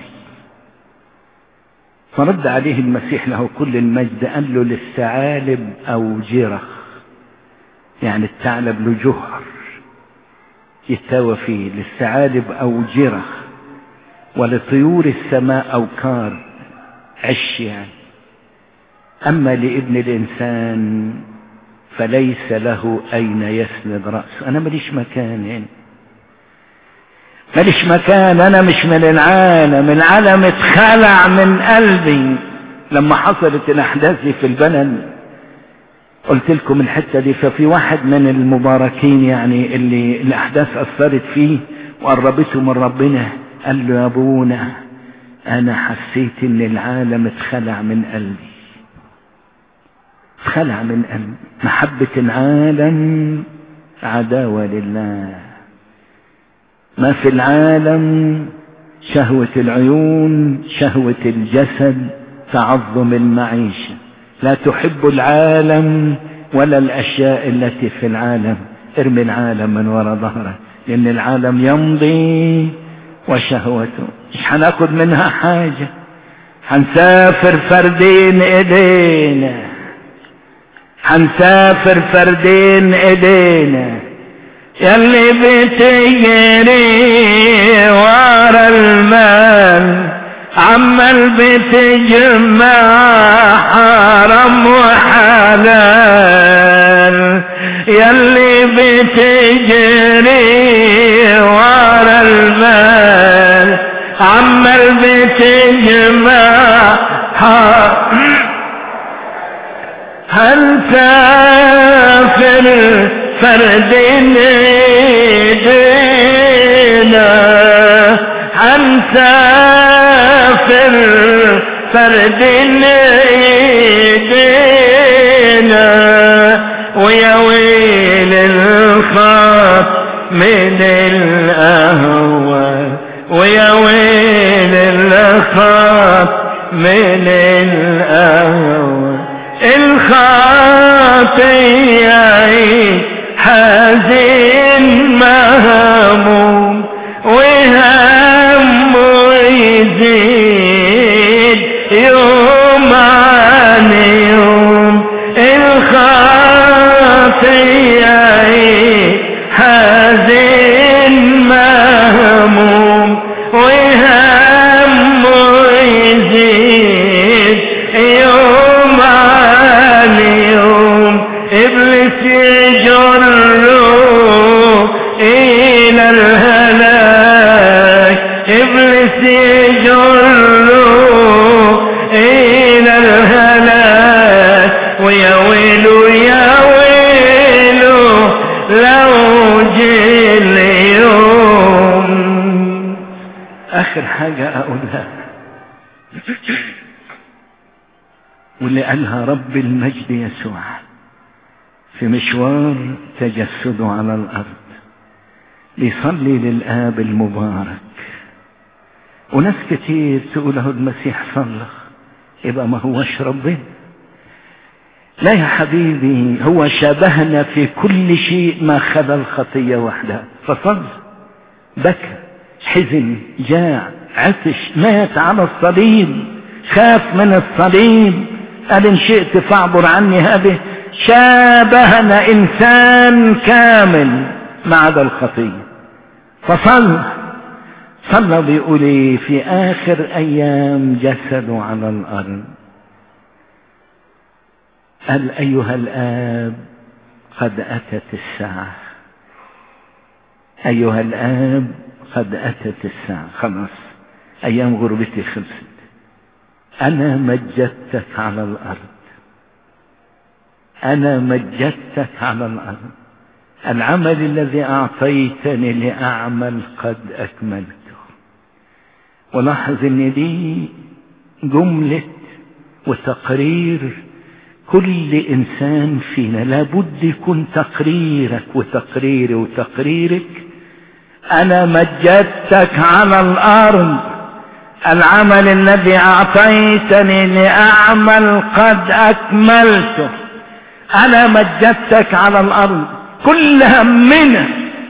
فرد عليه المسيح له كل المجد قال له للثعالب أوجرة يعني الثعلب له جهر يتاوى فيه للثعالب أوجرة ولطيور السماء أوكار عش يعني أما لابن الإنسان فليس له أين يسند رأسه أنا ماليش مكان هنا ماليش مكان أنا مش من العالم العالم اتخلع من قلبي لما حصلت الأحداث دي في البلد قلت لكم الحتة دي ففي واحد من المباركين يعني اللي الأحداث أثرت فيه وقربته من ربنا قال له يا أبونا أنا حسيت إن العالم اتخلع من قلبي اتخلع من قلبي محبة العالم عداوة لله ما في العالم شهوة العيون شهوة الجسد تعظم المعيشة لا تحب العالم ولا الأشياء التي في العالم ارمي العالم من وراء ظهرك لأن العالم يمضي وشهوته مش هناخد منها حاجة هنسافر فردين ايدينا هنسافر فردين ايدينا يلي بتجري ورا المال عمال بتجمع حرام وحلال يلي بتجري ورا المال عمال بتجمع حرام هنسافر فرد ايدينا هنسافر فرد ايدينا ويا ويل الخط من القهوة ويا ويل الخط من القهوة الخطية حزين مهموم وهم يزيد يوم عن يوم الخطية حزين مهموم وهم يزيد يوم عن يوم إبليس يجره إلى الهلاك إبليس يجره إلى الهلاك ويا ويلو يا ويلو لو جه اليوم آخر حاجة أقولها واللي قالها رب المجد يسوع في مشوار تجسده على الأرض بيصلي للآب المبارك وناس كتير تقول له المسيح صلى يبقى ما هوش ربنا لا يا حبيبي هو شبهنا في كل شيء ما خلا الخطية وحدها فصل بكى حزن جاع عطش مات على الصليب خاف من الصليب قال ان شئت فاعبر عني هذه شابهنا انسان كامل ما عدا الخطيه فصلى صلى بيقول ايه في اخر ايام جسده على الارض قال ايها الاب قد اتت الساعه ايها الاب قد اتت الساعه خلاص ايام غربتي خلصت انا مجدتك على الارض انا مجدتك على الارض العمل الذي اعطيتني لاعمل قد اكملته ولاحظ ان دي جملة وتقرير كل انسان فينا لابد يكون تقريرك وتقريري وتقريرك انا مجدتك على الارض العمل الذي اعطيتني لاعمل قد اكملته انا مجدتك على الارض كل همنا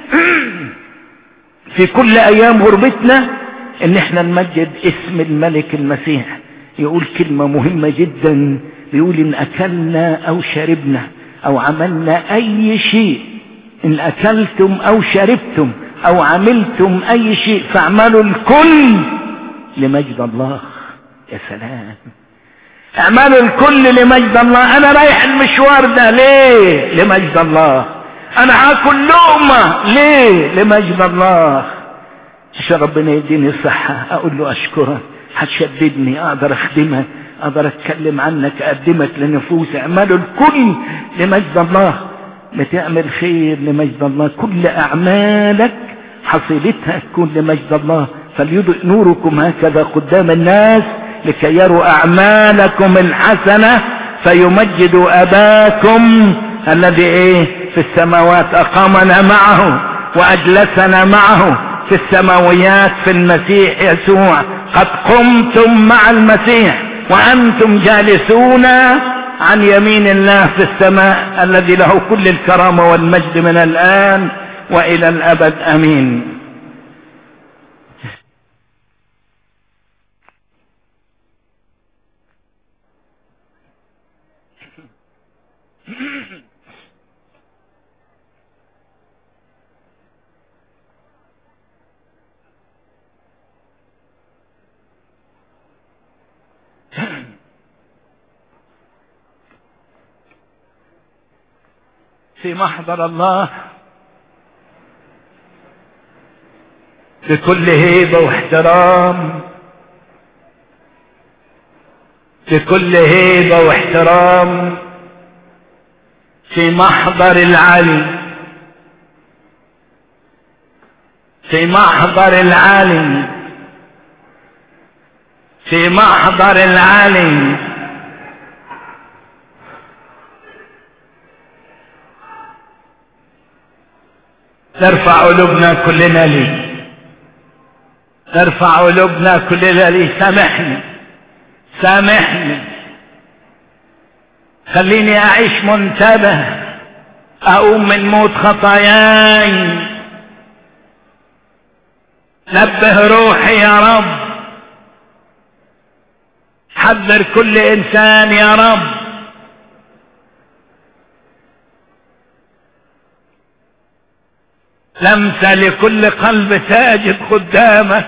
في كل ايام غربتنا ان احنا نمجد اسم الملك المسيح يقول كلمة مهمة جدا يقول ان اكلنا او شربنا او عملنا اي شيء ان اكلتم او شربتم او عملتم اي شيء فاعملوا الكل لمجد الله يا سلام اعملوا الكل لمجد الله انا رايح المشوار ده ليه لمجد الله انا هاكل لقمة ليه لمجد الله عشان ربنا يديني الصحة اقول له اشكرك هتشددني اقدر اخدمك اقدر اتكلم عنك اقدمك لنفوس اعملوا الكل لمجد الله بتعمل خير لمجد الله كل اعمالك حصيلتها تكون لمجد الله فليضئ نوركم هكذا قدام الناس لكي يروا اعمالكم الحسنة فيمجدوا اباكم الذي ايه في السماوات اقامنا معه واجلسنا معه في السماويات في المسيح يسوع قد قمتم مع المسيح وانتم جالسون عن يمين الله في السماء الذي له كل الكرامة والمجد من الان والى الابد امين في محضر الله بكل هيبة واحترام بكل هيبة واحترام في محضر العلي في محضر العالم في محضر العالم نرفع قلوبنا كلنا لي نرفع قلوبنا كلنا لي سامحني سامحني خليني اعيش منتبه اقوم من موت خطاياي نبه روحي يا رب حذر كل انسان يا رب لمسة لكل قلب ساجد قدامك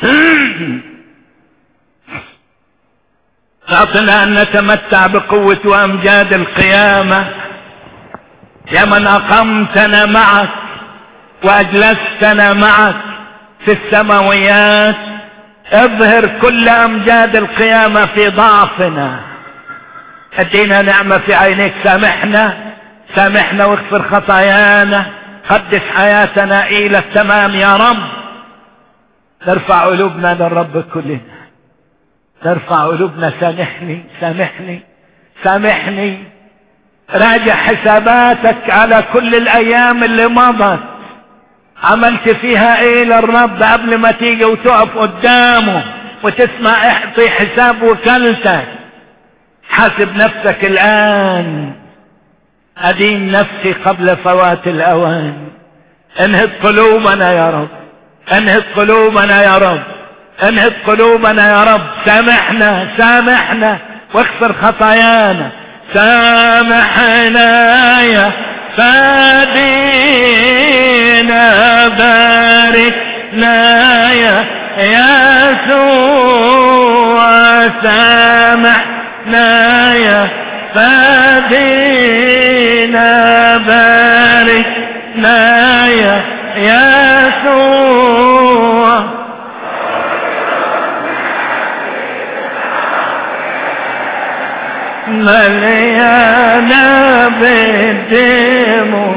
اعطنا ان نتمتع بقوة وامجاد القيامة يا من اقمتنا معك واجلستنا معك في السماويات اظهر كل امجاد القيامة في ضعفنا ادينا نعمة في عينيك سامحنا سامحنا واغفر خطايانا قدس حياتنا الى التمام يا رب نرفع قلوبنا للرب كلنا نرفع قلوبنا سامحني سامحني سامحني راجع حساباتك على كل الايام اللي مضت عملت فيها ايه للرب قبل ما تيجي وتقف قدامه وتسمع اعطي حساب وكالتك حاسب نفسك الان ادين نفسي قبل فوات الاوان انهض قلوبنا يا رب انهض قلوبنا يا رب انهض قلوبنا يا رب سامحنا سامحنا واغفر خطايانا سامحنا يا فادينا باركنا يا يسوع سامحنا يا فادينا باركنا يا يسوع مليانا بالدموع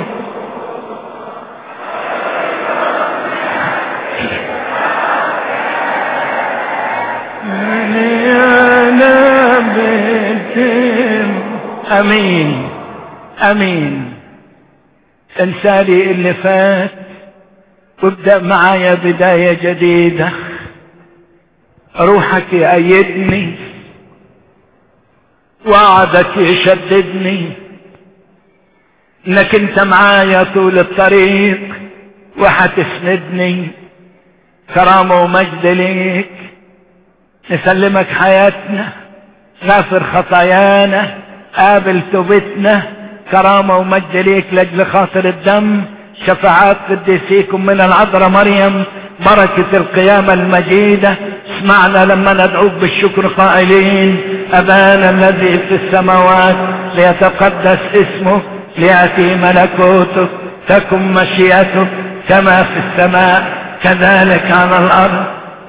مليانا بالدموع امين امين انسالي اللي فات وابدأ معايا بداية جديدة روحك يأيدني وعدك يشددني انك انت معايا طول الطريق وحتسندني كرامة ومجد ليك نسلمك حياتنا غافر خطايانا قابل توبتنا كرامة ومجد ليك لاجل خاطر الدم شفاعات قديسيكم من العذراء مريم بركة القيامة المجيدة اسمعنا لما ندعوك بالشكر قائلين أبانا الذي في السماوات ليتقدس اسمه ليأتي ملكوتك تكن مشيئتك كما في السماء كذلك على الأرض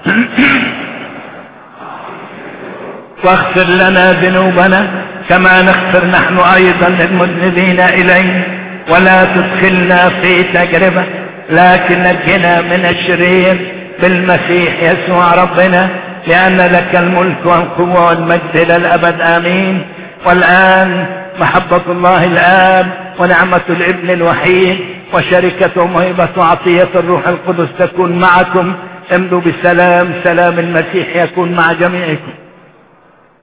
واغفر لنا ذنوبنا كما نغفر نحن أيضا للمذنبين إليه ولا تدخلنا في تجربة لكن نجنا من الشرير بالمسيح يسوع ربنا لأن لك الملك والقوة والمجد إلى الأبد آمين والآن محبة الله الآب ونعمة الابن الوحيد وشركة ومهبة وعطية الروح القدس تكون معكم امضوا بسلام سلام المسيح يكون مع جميعكم